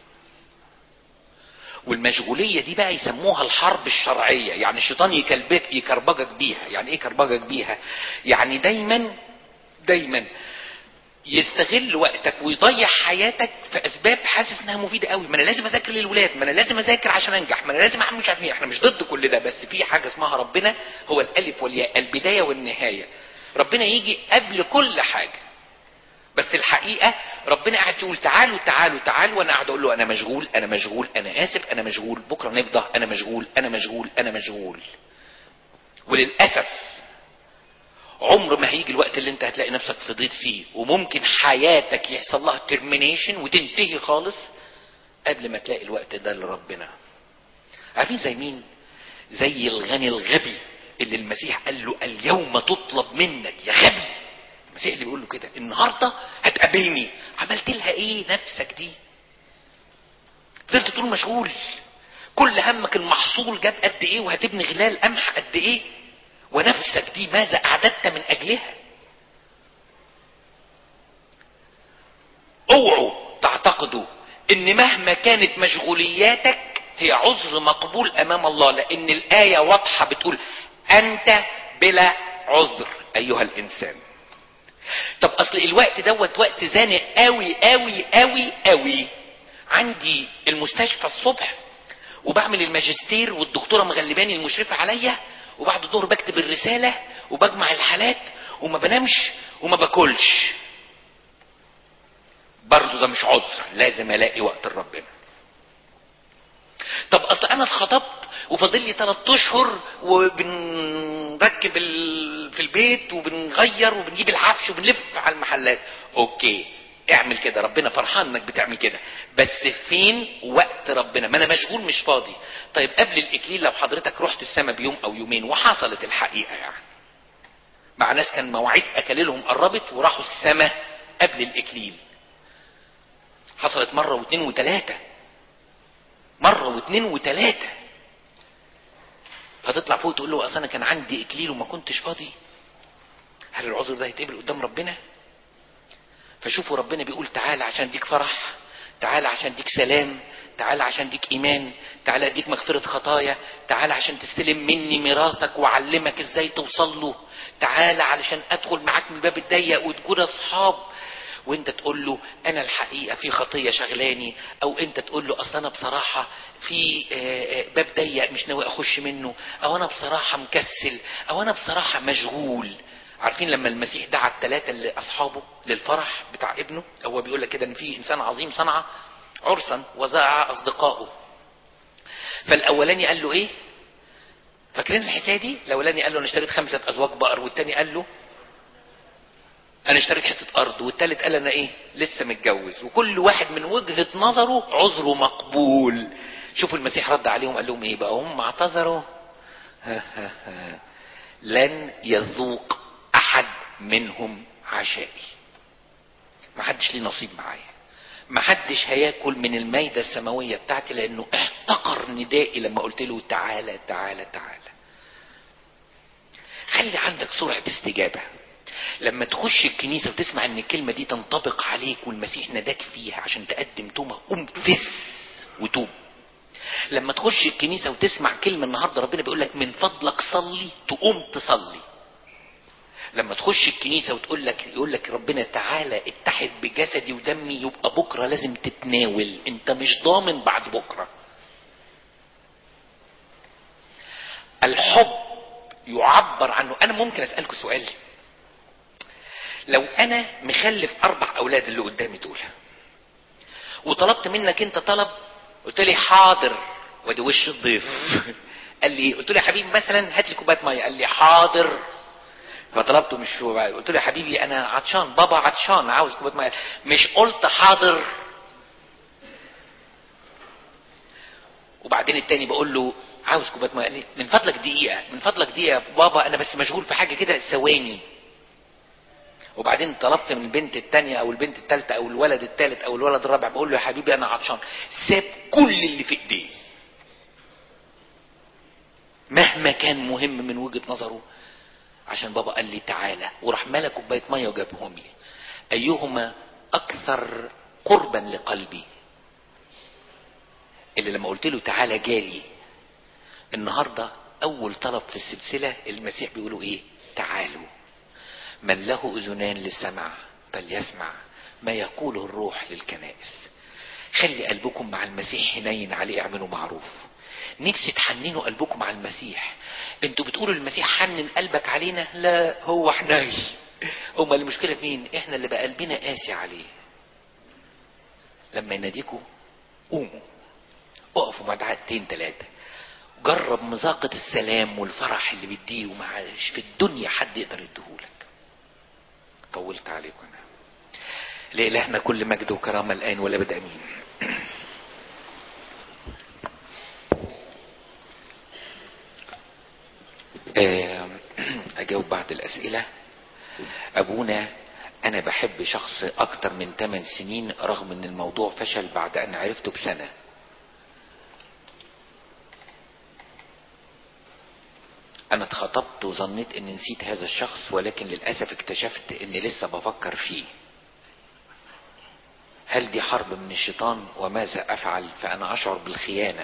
والمشغولية دي بقى يسموها الحرب الشرعية يعني الشيطان يكلبك يكربجك بيها يعني ايه يكربجك بيها يعني دايما دايما يستغل وقتك ويضيع حياتك في اسباب حاسس انها مفيده قوي ما انا لازم اذاكر للولاد ما انا لازم اذاكر عشان انجح ما انا لازم اعمل مش عارف ايه احنا مش ضد كل ده بس في حاجه اسمها ربنا هو الالف والياء البدايه والنهايه ربنا يجي قبل كل حاجه بس الحقيقه ربنا قاعد يقول تعالوا تعالوا تعالوا وانا قاعد اقول له انا مشغول انا مشغول انا اسف انا مشغول بكره نفضى انا مشغول انا مشغول انا مشغول وللاسف عمر ما هيجي الوقت اللي انت هتلاقي نفسك فضيت فيه وممكن حياتك يحصل لها ترمينيشن وتنتهي خالص قبل ما تلاقي الوقت ده لربنا عارفين زي مين زي الغني الغبي اللي المسيح قال له اليوم تطلب منك يا غبي المسيح اللي بيقول له كده النهارده هتقابلني عملت لها ايه نفسك دي فضلت طول مشغول كل همك المحصول جاب قد ايه وهتبني غلال قمح قد ايه ونفسك دي ماذا اعددت من اجلها اوعوا تعتقدوا ان مهما كانت مشغولياتك هي عذر مقبول امام الله لان الايه واضحه بتقول انت بلا عذر ايها الانسان طب اصل الوقت دوت وقت زانق قوي قوي قوي قوي عندي المستشفى الصبح وبعمل الماجستير والدكتوره مغلباني المشرفه عليا وبعد الظهر بكتب الرسالة وبجمع الحالات وما بنامش وما باكلش برضو ده مش عذر لازم الاقي وقت لربنا طب اصل انا اتخطبت وفاضل لي ثلاث اشهر وبنركب ال... في البيت وبنغير وبنجيب العفش وبنلف على المحلات اوكي اعمل كده ربنا فرحان انك بتعمل كده بس فين وقت ربنا ما انا مشغول مش فاضي طيب قبل الاكليل لو حضرتك رحت السما بيوم او يومين وحصلت الحقيقه يعني مع ناس كان مواعيد اكاليلهم قربت وراحوا السما قبل الاكليل حصلت مره واثنين وثلاثه مره واثنين وثلاثه فتطلع فوق تقول له اصل انا كان عندي اكليل وما كنتش فاضي هل العذر ده هيتقبل قدام ربنا فشوفوا ربنا بيقول تعالى عشان اديك فرح تعالى عشان اديك سلام تعالى عشان اديك ايمان تعالى اديك مغفرة خطايا تعالى عشان تستلم مني ميراثك واعلمك ازاي توصل له تعالى علشان ادخل معاك من الباب الضيق ونكون اصحاب وانت تقول له انا الحقيقه في خطيه شغلاني او انت تقول له اصل انا بصراحه في باب ضيق مش ناوي اخش منه او انا بصراحه مكسل او انا بصراحه مشغول عارفين لما المسيح دعا الثلاثه اللي اصحابه للفرح بتاع ابنه هو بيقول لك كده ان في انسان عظيم صنع عرسا وزاع اصدقائه فالاولاني قال له ايه فاكرين الحكايه دي الاولاني قال له انا اشتريت خمسه ازواج بقر والتاني قال له انا اشتريت حته ارض والتالت قال انا ايه لسه متجوز وكل واحد من وجهه نظره عذره مقبول شوفوا المسيح رد عليهم قال لهم ايه بقى هم اعتذروا لن يذوق احد منهم عشائي ما حدش ليه نصيب معايا ما حدش هياكل من المايدة السماوية بتاعتي لانه احتقر ندائي لما قلت له تعالى تعالى تعالى خلي عندك سرعة استجابة لما تخش الكنيسة وتسمع ان الكلمة دي تنطبق عليك والمسيح نداك فيها عشان تقدم توبة قوم فس وتوب لما تخش الكنيسة وتسمع كلمة النهاردة ربنا بيقول لك من فضلك صلي تقوم تصلي لما تخش الكنيسة وتقول لك يقول لك ربنا تعالى اتحد بجسدي ودمي يبقى بكرة لازم تتناول انت مش ضامن بعد بكرة الحب يعبر عنه انا ممكن اسألكم سؤال لو انا مخلف اربع اولاد اللي قدامي دول وطلبت منك انت طلب قلت لي حاضر وادي وش الضيف قال لي قلت له يا حبيبي مثلا هات لي كوبايه ميه قال لي حاضر فطلبته مش قلت له يا حبيبي انا عطشان بابا عطشان عاوز كوبايه ميه مش قلت حاضر وبعدين التاني بقول له عاوز كوبايه ميه قال لي من فضلك دقيقه من فضلك دقيقه بابا انا بس مشغول في حاجه كده ثواني وبعدين طلبت من البنت التانية او البنت التالتة او الولد التالت او الولد الرابع بقول له يا حبيبي انا عطشان ساب كل اللي في ايديه مهما كان مهم من وجهة نظره عشان بابا قال لي تعالى وراح ملا كوبايه ميه وجابهم لي ايهما اكثر قربا لقلبي اللي لما قلت له تعالى جالي النهارده اول طلب في السلسله المسيح بيقولوا ايه تعالوا من له اذنان للسمع فليسمع ما يقوله الروح للكنائس خلي قلبكم مع المسيح حنين عليه اعملوا معروف نفسي تحننوا قلبكم مع المسيح انتوا بتقولوا المسيح حنن قلبك علينا لا هو حنين هما المشكله في مين احنا اللي بقى قلبنا قاسي عليه لما يناديكوا قوموا اقفوا مع دعاتين ثلاثه جرب مذاقة السلام والفرح اللي بيديه ومعاش في الدنيا حد يقدر يديهولك طولت عليكم انا لإلهنا كل مجد وكرامة الآن والأبد أمين أجاوب بعض الأسئلة أبونا أنا بحب شخص أكتر من 8 سنين رغم أن الموضوع فشل بعد أن عرفته بسنة أنا اتخطبت وظنيت أني نسيت هذا الشخص ولكن للأسف اكتشفت أني لسه بفكر فيه هل دي حرب من الشيطان وماذا أفعل فأنا أشعر بالخيانة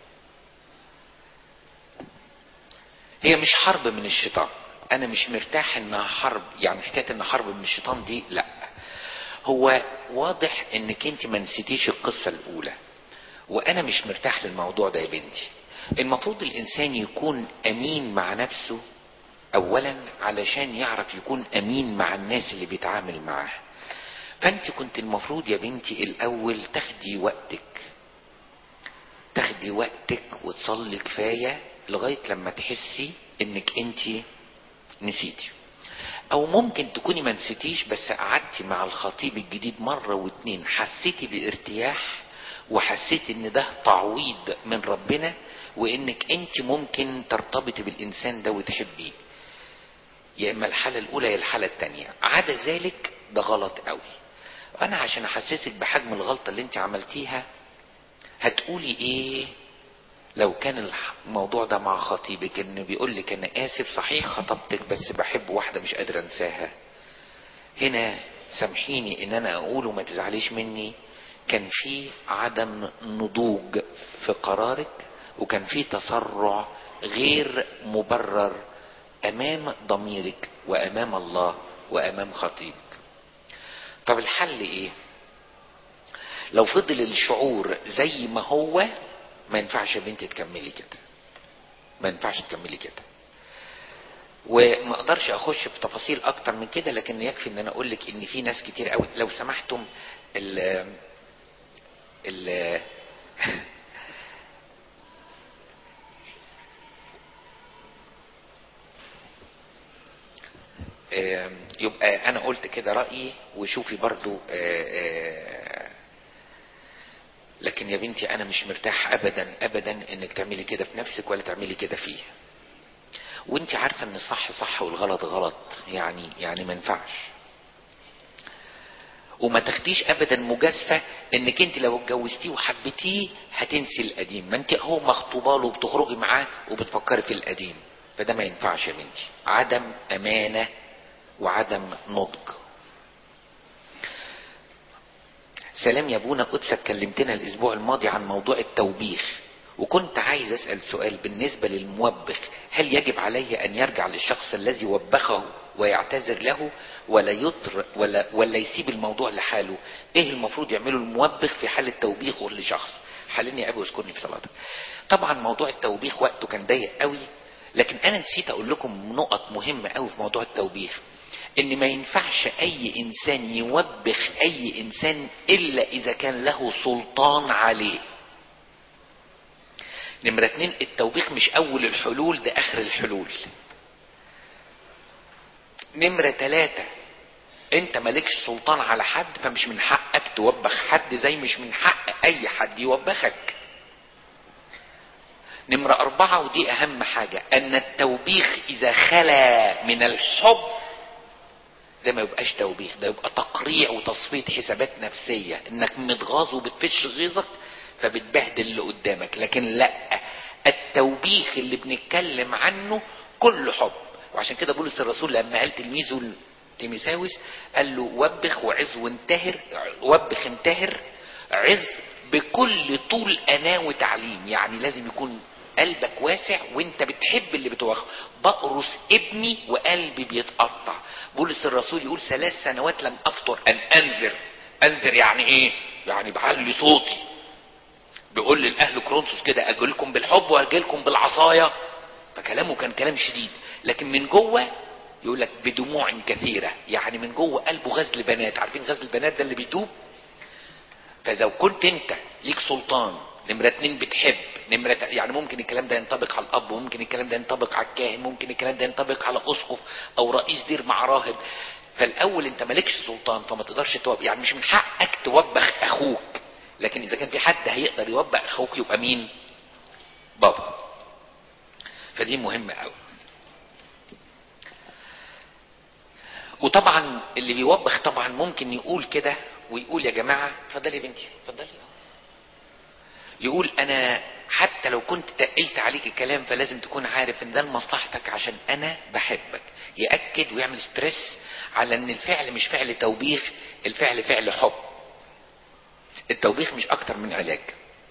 هي مش حرب من الشيطان انا مش مرتاح انها حرب يعني حكايه ان حرب من الشيطان دي لا هو واضح انك انت ما نسيتيش القصه الاولى وانا مش مرتاح للموضوع ده يا بنتي المفروض الانسان يكون امين مع نفسه اولا علشان يعرف يكون امين مع الناس اللي بيتعامل معاه فانت كنت المفروض يا بنتي الاول تاخدي وقتك تاخدي وقتك وتصلي كفاية لغاية لما تحسي انك انت نسيتي او ممكن تكوني ما نسيتيش بس قعدتي مع الخطيب الجديد مرة واتنين حسيتي بارتياح وحسيتي ان ده تعويض من ربنا وانك انت ممكن ترتبطي بالانسان ده وتحبيه يا اما الحالة الاولى يا الحالة التانية عدا ذلك ده غلط قوي انا عشان احسسك بحجم الغلطة اللي انت عملتيها هتقولي ايه لو كان الموضوع ده مع خطيبك انه بيقول لك انا اسف صحيح خطبتك بس بحب واحدة مش قادر انساها هنا سامحيني ان انا اقول وما تزعليش مني كان في عدم نضوج في قرارك وكان في تسرع غير مبرر امام ضميرك وامام الله وامام خطيبك طب الحل ايه لو فضل الشعور زي ما هو ما ينفعش يا بنتي تكملي كده ما ينفعش تكملي كده وما اقدرش اخش في تفاصيل اكتر من كده لكن يكفي ان انا اقول لك ان في ناس كتير قوي لو سمحتم ال ال يبقى انا قلت كده رأيي وشوفي برضو لكن يا بنتي انا مش مرتاح ابدا ابدا انك تعملي كده في نفسك ولا تعملي كده فيه وانت عارفه ان الصح صح والغلط غلط يعني يعني ما ينفعش وما تاخديش ابدا مجازفه انك انت لو اتجوزتيه وحبيتيه هتنسي القديم ما انت اهو مخطوبه له وبتخرجي معاه وبتفكري في القديم فده ما ينفعش يا بنتي عدم امانه وعدم نضج سلام يا ابونا قدسك كلمتنا الاسبوع الماضي عن موضوع التوبيخ وكنت عايز اسال سؤال بالنسبه للموبخ هل يجب عليه ان يرجع للشخص الذي وبخه ويعتذر له ولا يطر ولا ولا يسيب الموضوع لحاله ايه المفروض يعمله الموبخ في حاله توبيخه لشخص حلني يا ابي واذكرني في صلاتك طبعا موضوع التوبيخ وقته كان ضيق قوي لكن انا نسيت اقول لكم نقط مهمه قوي في موضوع التوبيخ ان ما ينفعش اي انسان يوبخ اي انسان الا اذا كان له سلطان عليه نمرة اتنين التوبيخ مش اول الحلول ده اخر الحلول نمرة تلاتة انت مالكش سلطان على حد فمش من حقك توبخ حد زي مش من حق اي حد يوبخك نمرة اربعة ودي اهم حاجة ان التوبيخ اذا خلا من الحب ده ما يبقاش توبيخ ده يبقى تقريع وتصفية حسابات نفسية انك متغاظ وبتفش غيظك فبتبهدل اللي قدامك لكن لا التوبيخ اللي بنتكلم عنه كل حب وعشان كده بولس الرسول لما قال تلميذه تيميساوس قال له وبخ وعظ وانتهر وبخ انتهر عظ بكل طول أناة وتعليم يعني لازم يكون قلبك واسع وانت بتحب اللي بتوخ بقرص ابني وقلبي بيتقطع بولس الرسول يقول ثلاث سنوات لم افطر ان انذر انذر يعني ايه يعني بعلي صوتي بيقول للاهل كرونسوس كده اجيلكم بالحب واجيلكم بالعصايه فكلامه كان كلام شديد لكن من جوه يقول لك بدموع كثيره يعني من جوه قلبه غزل بنات عارفين غزل البنات ده اللي بيتوب فلو كنت انت ليك سلطان نمرة اتنين بتحب نمرة يعني ممكن الكلام ده ينطبق على الأب وممكن الكلام ده ينطبق على الكاهن ممكن الكلام ده ينطبق على أسقف أو رئيس دير مع راهب فالأول أنت مالكش سلطان فما تقدرش توبخ يعني مش من حقك توبخ أخوك لكن إذا كان في حد هيقدر يوبخ أخوك يبقى مين؟ بابا فدي مهمة أوي وطبعا اللي بيوبخ طبعا ممكن يقول كده ويقول يا جماعة اتفضلي يا بنتي اتفضلي يقول انا حتى لو كنت تقلت عليك الكلام فلازم تكون عارف ان ده لمصلحتك عشان انا بحبك يأكد ويعمل ستريس على ان الفعل مش فعل توبيخ الفعل فعل حب التوبيخ مش اكتر من علاج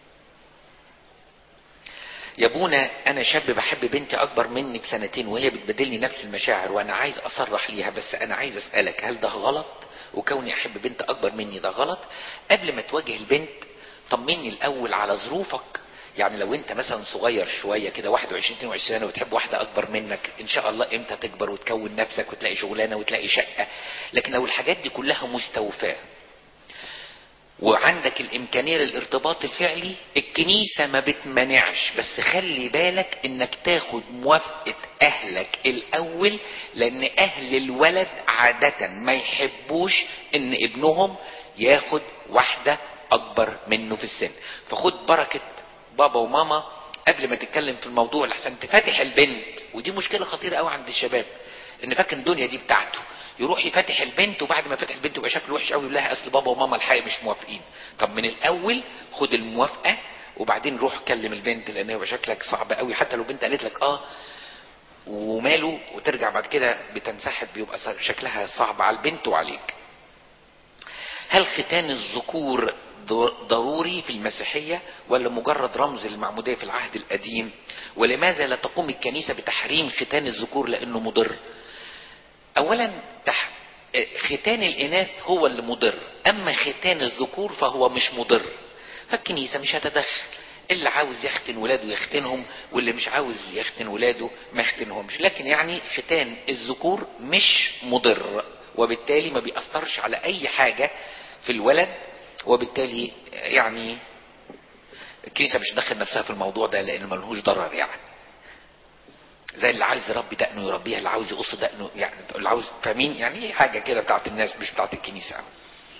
يا ابونا انا شاب بحب بنتي اكبر مني بسنتين وهي بتبادلني نفس المشاعر وانا عايز اصرح ليها بس انا عايز اسالك هل ده غلط وكوني احب بنت اكبر مني ده غلط قبل ما تواجه البنت طمني الاول على ظروفك يعني لو انت مثلا صغير شويه كده 21 22 سنه وتحب واحده اكبر منك ان شاء الله امتى تكبر وتكون نفسك وتلاقي شغلانه وتلاقي شقه لكن لو الحاجات دي كلها مستوفاه وعندك الامكانيه للارتباط الفعلي الكنيسه ما بتمنعش بس خلي بالك انك تاخد موافقه اهلك الاول لان اهل الولد عاده ما يحبوش ان ابنهم ياخد واحده اكبر منه في السن فخد بركه بابا وماما قبل ما تتكلم في الموضوع لحسن تفتح البنت ودي مشكله خطيره قوي عند الشباب ان فاكر الدنيا دي بتاعته يروح يفتح البنت وبعد ما فتح البنت يبقى شكله وحش قوي يقول لها اصل بابا وماما الحقيقه مش موافقين طب من الاول خد الموافقه وبعدين روح كلم البنت لان يبقى شكلك صعب قوي حتى لو بنت قالت لك اه وماله وترجع بعد كده بتنسحب بيبقى شكلها صعب على البنت وعليك هل ختان الذكور ضروري في المسيحية ولا مجرد رمز للمعمودية في العهد القديم ولماذا لا تقوم الكنيسة بتحريم ختان الذكور لأنه مضر اولا تح... ختان الاناث هو اللي مضر اما ختان الذكور فهو مش مضر فالكنيسة مش هتدخل اللي عاوز يختن ولاده يختنهم واللي مش عاوز يختن ولاده ما يختنهمش لكن يعني ختان الذكور مش مضر وبالتالي ما بيأثرش على اي حاجة في الولد وبالتالي يعني الكنيسة مش تدخل نفسها في الموضوع ده لان ملهوش ضرر يعني زي اللي عايز يربي دقنه يربيها اللي عاوز يقص دقنه يعني اللي عاوز فاهمين يعني ايه حاجه كده بتاعت الناس مش بتاعت الكنيسه يعني.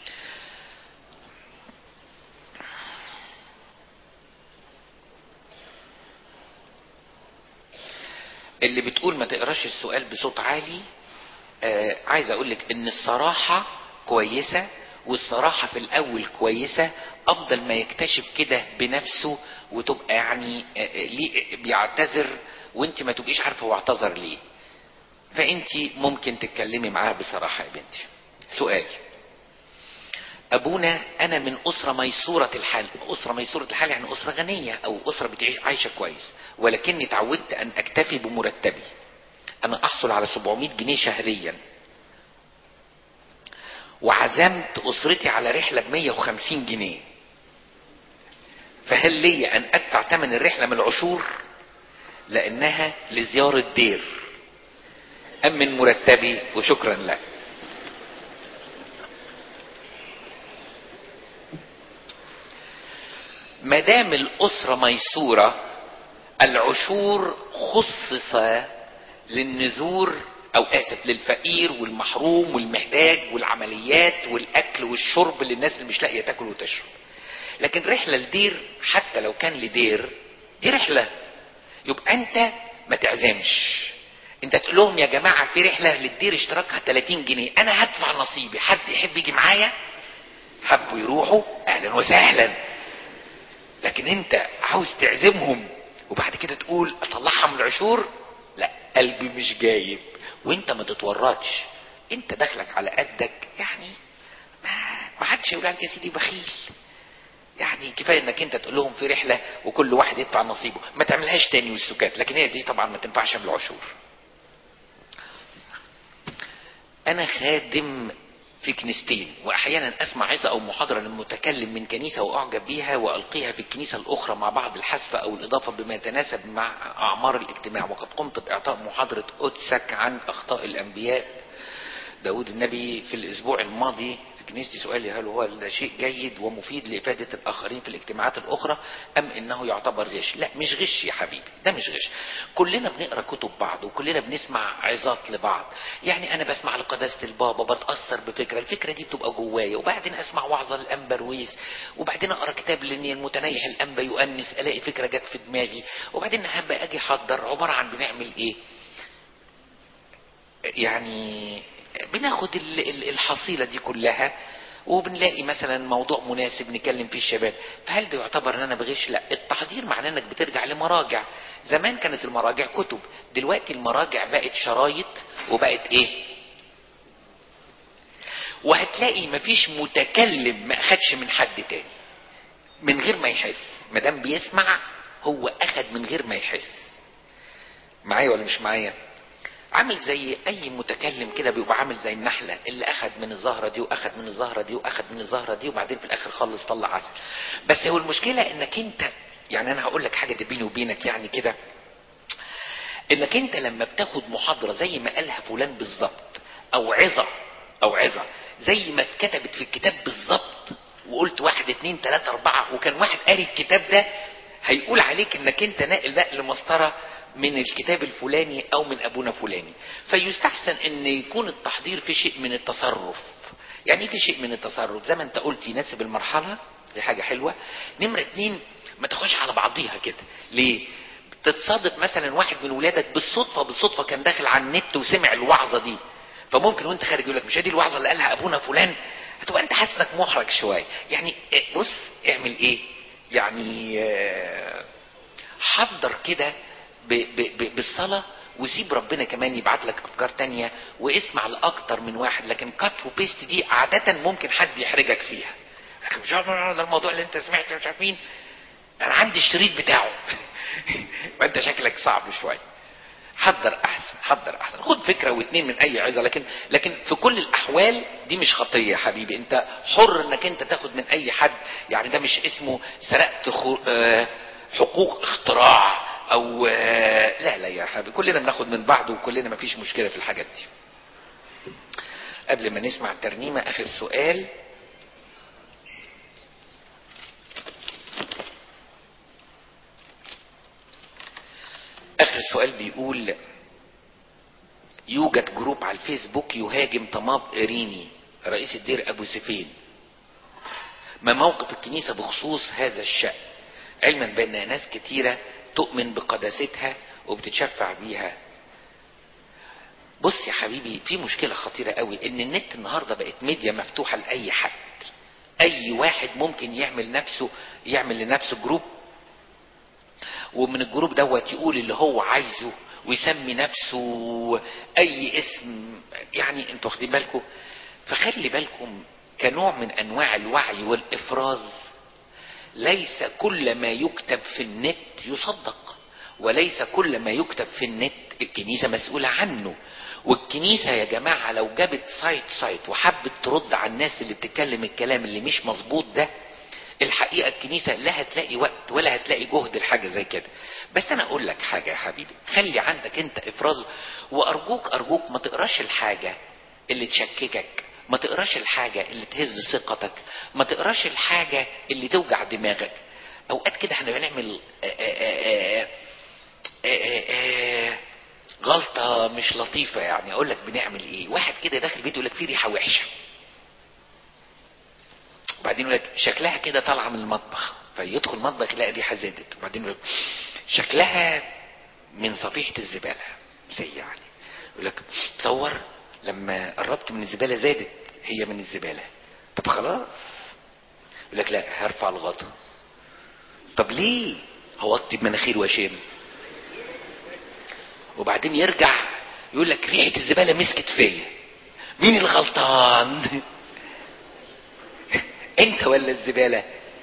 اللي بتقول ما تقراش السؤال بصوت عالي آه عايز اقول لك ان الصراحه كويسه والصراحه في الاول كويسه افضل ما يكتشف كده بنفسه وتبقى يعني آه ليه بيعتذر وانت ما تبقيش عارفه هو اعتذر ليه فانت ممكن تتكلمي معاه بصراحه يا بنتي سؤال ابونا انا من اسره ميسوره الحال اسره ميسوره الحال يعني اسره غنيه او اسره بتعيش عايشه كويس ولكني تعودت ان اكتفي بمرتبي انا احصل على 700 جنيه شهريا وعزمت اسرتي على رحله ب 150 جنيه فهل لي ان ادفع ثمن الرحله من العشور لانها لزيارة دير ام من مرتبي وشكرا لك مدام الاسرة ميسورة العشور خصص للنزور او اسف للفقير والمحروم والمحتاج والعمليات والاكل والشرب للناس اللي مش لاقيه تاكل وتشرب لكن رحله لدير حتى لو كان لدير دي رحله يبقى انت ما تعزمش انت تقول لهم يا جماعه في رحله للدير اشتراكها 30 جنيه انا هدفع نصيبي حد يحب يجي معايا حبوا يروحوا اهلا وسهلا لكن انت عاوز تعزمهم وبعد كده تقول اطلعها من العشور لا قلبي مش جايب وانت ما تتورطش انت دخلك على قدك يعني ما ما حدش يقول عليك يا سيدي بخيل يعني كفايه انك انت تقول لهم في رحله وكل واحد يدفع نصيبه ما تعملهاش تاني والسكات لكن هي دي طبعا ما تنفعش بالعشور انا خادم في كنيستين واحيانا اسمع عظه او محاضره للمتكلم من كنيسه واعجب بيها والقيها في الكنيسه الاخرى مع بعض الحذف او الاضافه بما يتناسب مع اعمار الاجتماع وقد قمت باعطاء محاضره قدسك عن اخطاء الانبياء داود النبي في الاسبوع الماضي في كنيستي سؤالي هل هو ده شيء جيد ومفيد لافاده الاخرين في الاجتماعات الاخرى ام انه يعتبر غش لا مش غش يا حبيبي ده مش غش كلنا بنقرا كتب بعض وكلنا بنسمع عظات لبعض يعني انا بسمع لقداسه البابا بتاثر بفكره الفكره دي بتبقى جوايا وبعدين اسمع وعظه الانبا رويس وبعدين اقرا كتاب لان المتنيح الانبا يؤنس الاقي فكره جت في دماغي وبعدين هبقى اجي احضر عباره عن بنعمل ايه يعني بناخد الحصيلة دي كلها وبنلاقي مثلا موضوع مناسب نكلم فيه الشباب فهل ده يعتبر ان انا بغش لا التحضير معناه انك بترجع لمراجع زمان كانت المراجع كتب دلوقتي المراجع بقت شرايط وبقت ايه وهتلاقي مفيش متكلم ما اخدش من حد تاني من غير ما يحس مادام بيسمع هو اخد من غير ما يحس معايا ولا مش معايا عامل زي اي متكلم كده بيبقى عامل زي النحله اللي اخد من الزهره دي واخد من الزهره دي واخد من الزهره دي وبعدين في الاخر خلص طلع عسل بس هو المشكله انك انت يعني انا هقول لك حاجه دي بيني وبينك يعني كده انك انت لما بتاخد محاضره زي ما قالها فلان بالظبط او عظه او عظه زي ما اتكتبت في الكتاب بالظبط وقلت واحد اتنين تلاتة اربعة وكان واحد قاري الكتاب ده هيقول عليك انك انت ناقل نقل مسطرة من الكتاب الفلاني او من ابونا فلاني فيستحسن ان يكون التحضير في شيء من التصرف يعني ايه في شيء من التصرف زي ما انت قلت يناسب المرحلة دي حاجة حلوة نمرة اتنين ما تاخدش على بعضيها كده ليه تتصادف مثلا واحد من ولادك بالصدفة بالصدفة كان داخل على النت وسمع الوعظة دي فممكن وانت خارج يقول لك مش دي الوعظة اللي قالها ابونا فلان هتبقى انت حاسس انك محرج شوية يعني بص اعمل ايه يعني آه، حضر كده ب- ب- ب- بالصلاة وسيب ربنا كمان يبعت لك افكار تانية واسمع لاكتر من واحد لكن كات وبيست دي عادة ممكن حد يحرجك فيها لكن مش عارف ده الموضوع اللي انت سمعته مش عارف مين انا عندي الشريط بتاعه ما انت شكلك صعب شويه حضر احسن حضر احسن خد فكره واتنين من اي عظه لكن لكن في كل الاحوال دي مش خطيه يا حبيبي انت حر انك انت تاخد من اي حد يعني ده مش اسمه سرقت خو... آه، حقوق اختراع او آه، لا لا يا حبيبي كلنا بناخد من بعض وكلنا مفيش مشكله في الحاجات دي قبل ما نسمع الترنيمه اخر سؤال اخر سؤال بيقول يوجد جروب على الفيسبوك يهاجم طماب إريني رئيس الدير أبو سفين ما موقف الكنيسة بخصوص هذا الشأن علما بأن ناس كتيرة تؤمن بقداستها وبتتشفع بيها بص يا حبيبي في مشكلة خطيرة قوي ان النت النهاردة بقت ميديا مفتوحة لأي حد اي واحد ممكن يعمل نفسه يعمل لنفسه جروب ومن الجروب دوت يقول اللي هو عايزه ويسمي نفسه اي اسم يعني انتوا واخدين بالكم فخلي بالكم كنوع من انواع الوعي والافراز ليس كل ما يكتب في النت يصدق وليس كل ما يكتب في النت الكنيسة مسؤولة عنه والكنيسة يا جماعة لو جابت سايت سايت وحبت ترد على الناس اللي بتتكلم الكلام اللي مش مظبوط ده الحقيقة الكنيسة لا هتلاقي وقت ولا هتلاقي جهد لحاجة زي كده بس انا اقول لك حاجة يا حبيبي خلي عندك انت افراز وارجوك ارجوك ما تقراش الحاجة اللي تشككك ما تقراش الحاجة اللي تهز ثقتك ما تقراش الحاجة اللي توجع دماغك اوقات كده احنا بنعمل آآ آآ آآ آآ غلطة مش لطيفة يعني اقول لك بنعمل ايه واحد كده داخل بيته يقول لك في ريحة وحشة وبعدين يقول لك شكلها كده طالعه من المطبخ فيدخل المطبخ يلاقي ريحه زادت وبعدين يقول لك شكلها من صفيحه الزباله زي يعني يقول لك تصور لما قربت من الزباله زادت هي من الزباله طب خلاص يقول لك لا هرفع الغطا طب ليه هوطي بمناخير واشم وبعدين يرجع يقول لك ريحه الزباله مسكت فيا مين الغلطان انت ولا الزبالة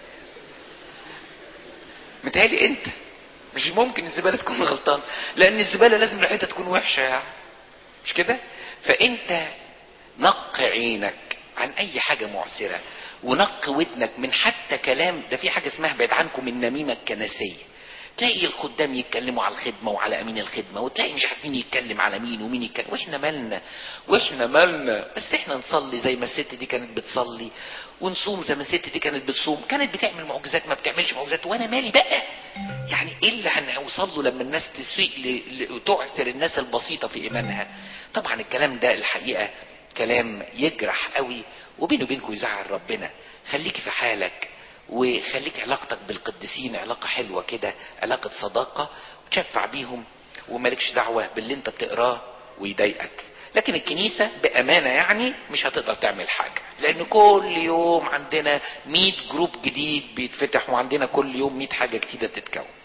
متهيألي انت مش ممكن الزبالة تكون غلطان لان الزبالة لازم ريحتها تكون وحشة يعني مش كده فانت نق عينك عن اي حاجة معسرة ونق ودنك من حتى كلام ده في حاجة اسمها بعد عنكم النميمة الكنسية تلاقي الخدام يتكلموا على الخدمة وعلى أمين الخدمة وتلاقي مش عارف مين يتكلم على مين ومين يتكلم وإحنا مالنا وإحنا مالنا بس إحنا نصلي زي ما الست دي كانت بتصلي ونصوم زي ما الست دي كانت بتصوم كانت بتعمل معجزات ما بتعملش معجزات وأنا مالي بقى يعني إيه اللي هنوصل له لما الناس تسيء ل- وتعثر الناس البسيطة في إيمانها طبعا الكلام ده الحقيقة كلام يجرح قوي وبينه وبينكم يزعل ربنا خليك في حالك وخليك علاقتك بالقديسين علاقة حلوة كده علاقة صداقة وتشفع بيهم ومالكش دعوة باللي انت بتقراه ويضايقك لكن الكنيسة بأمانة يعني مش هتقدر تعمل حاجة لأن كل يوم عندنا 100 جروب جديد بيتفتح وعندنا كل يوم 100 حاجة جديدة بتتكون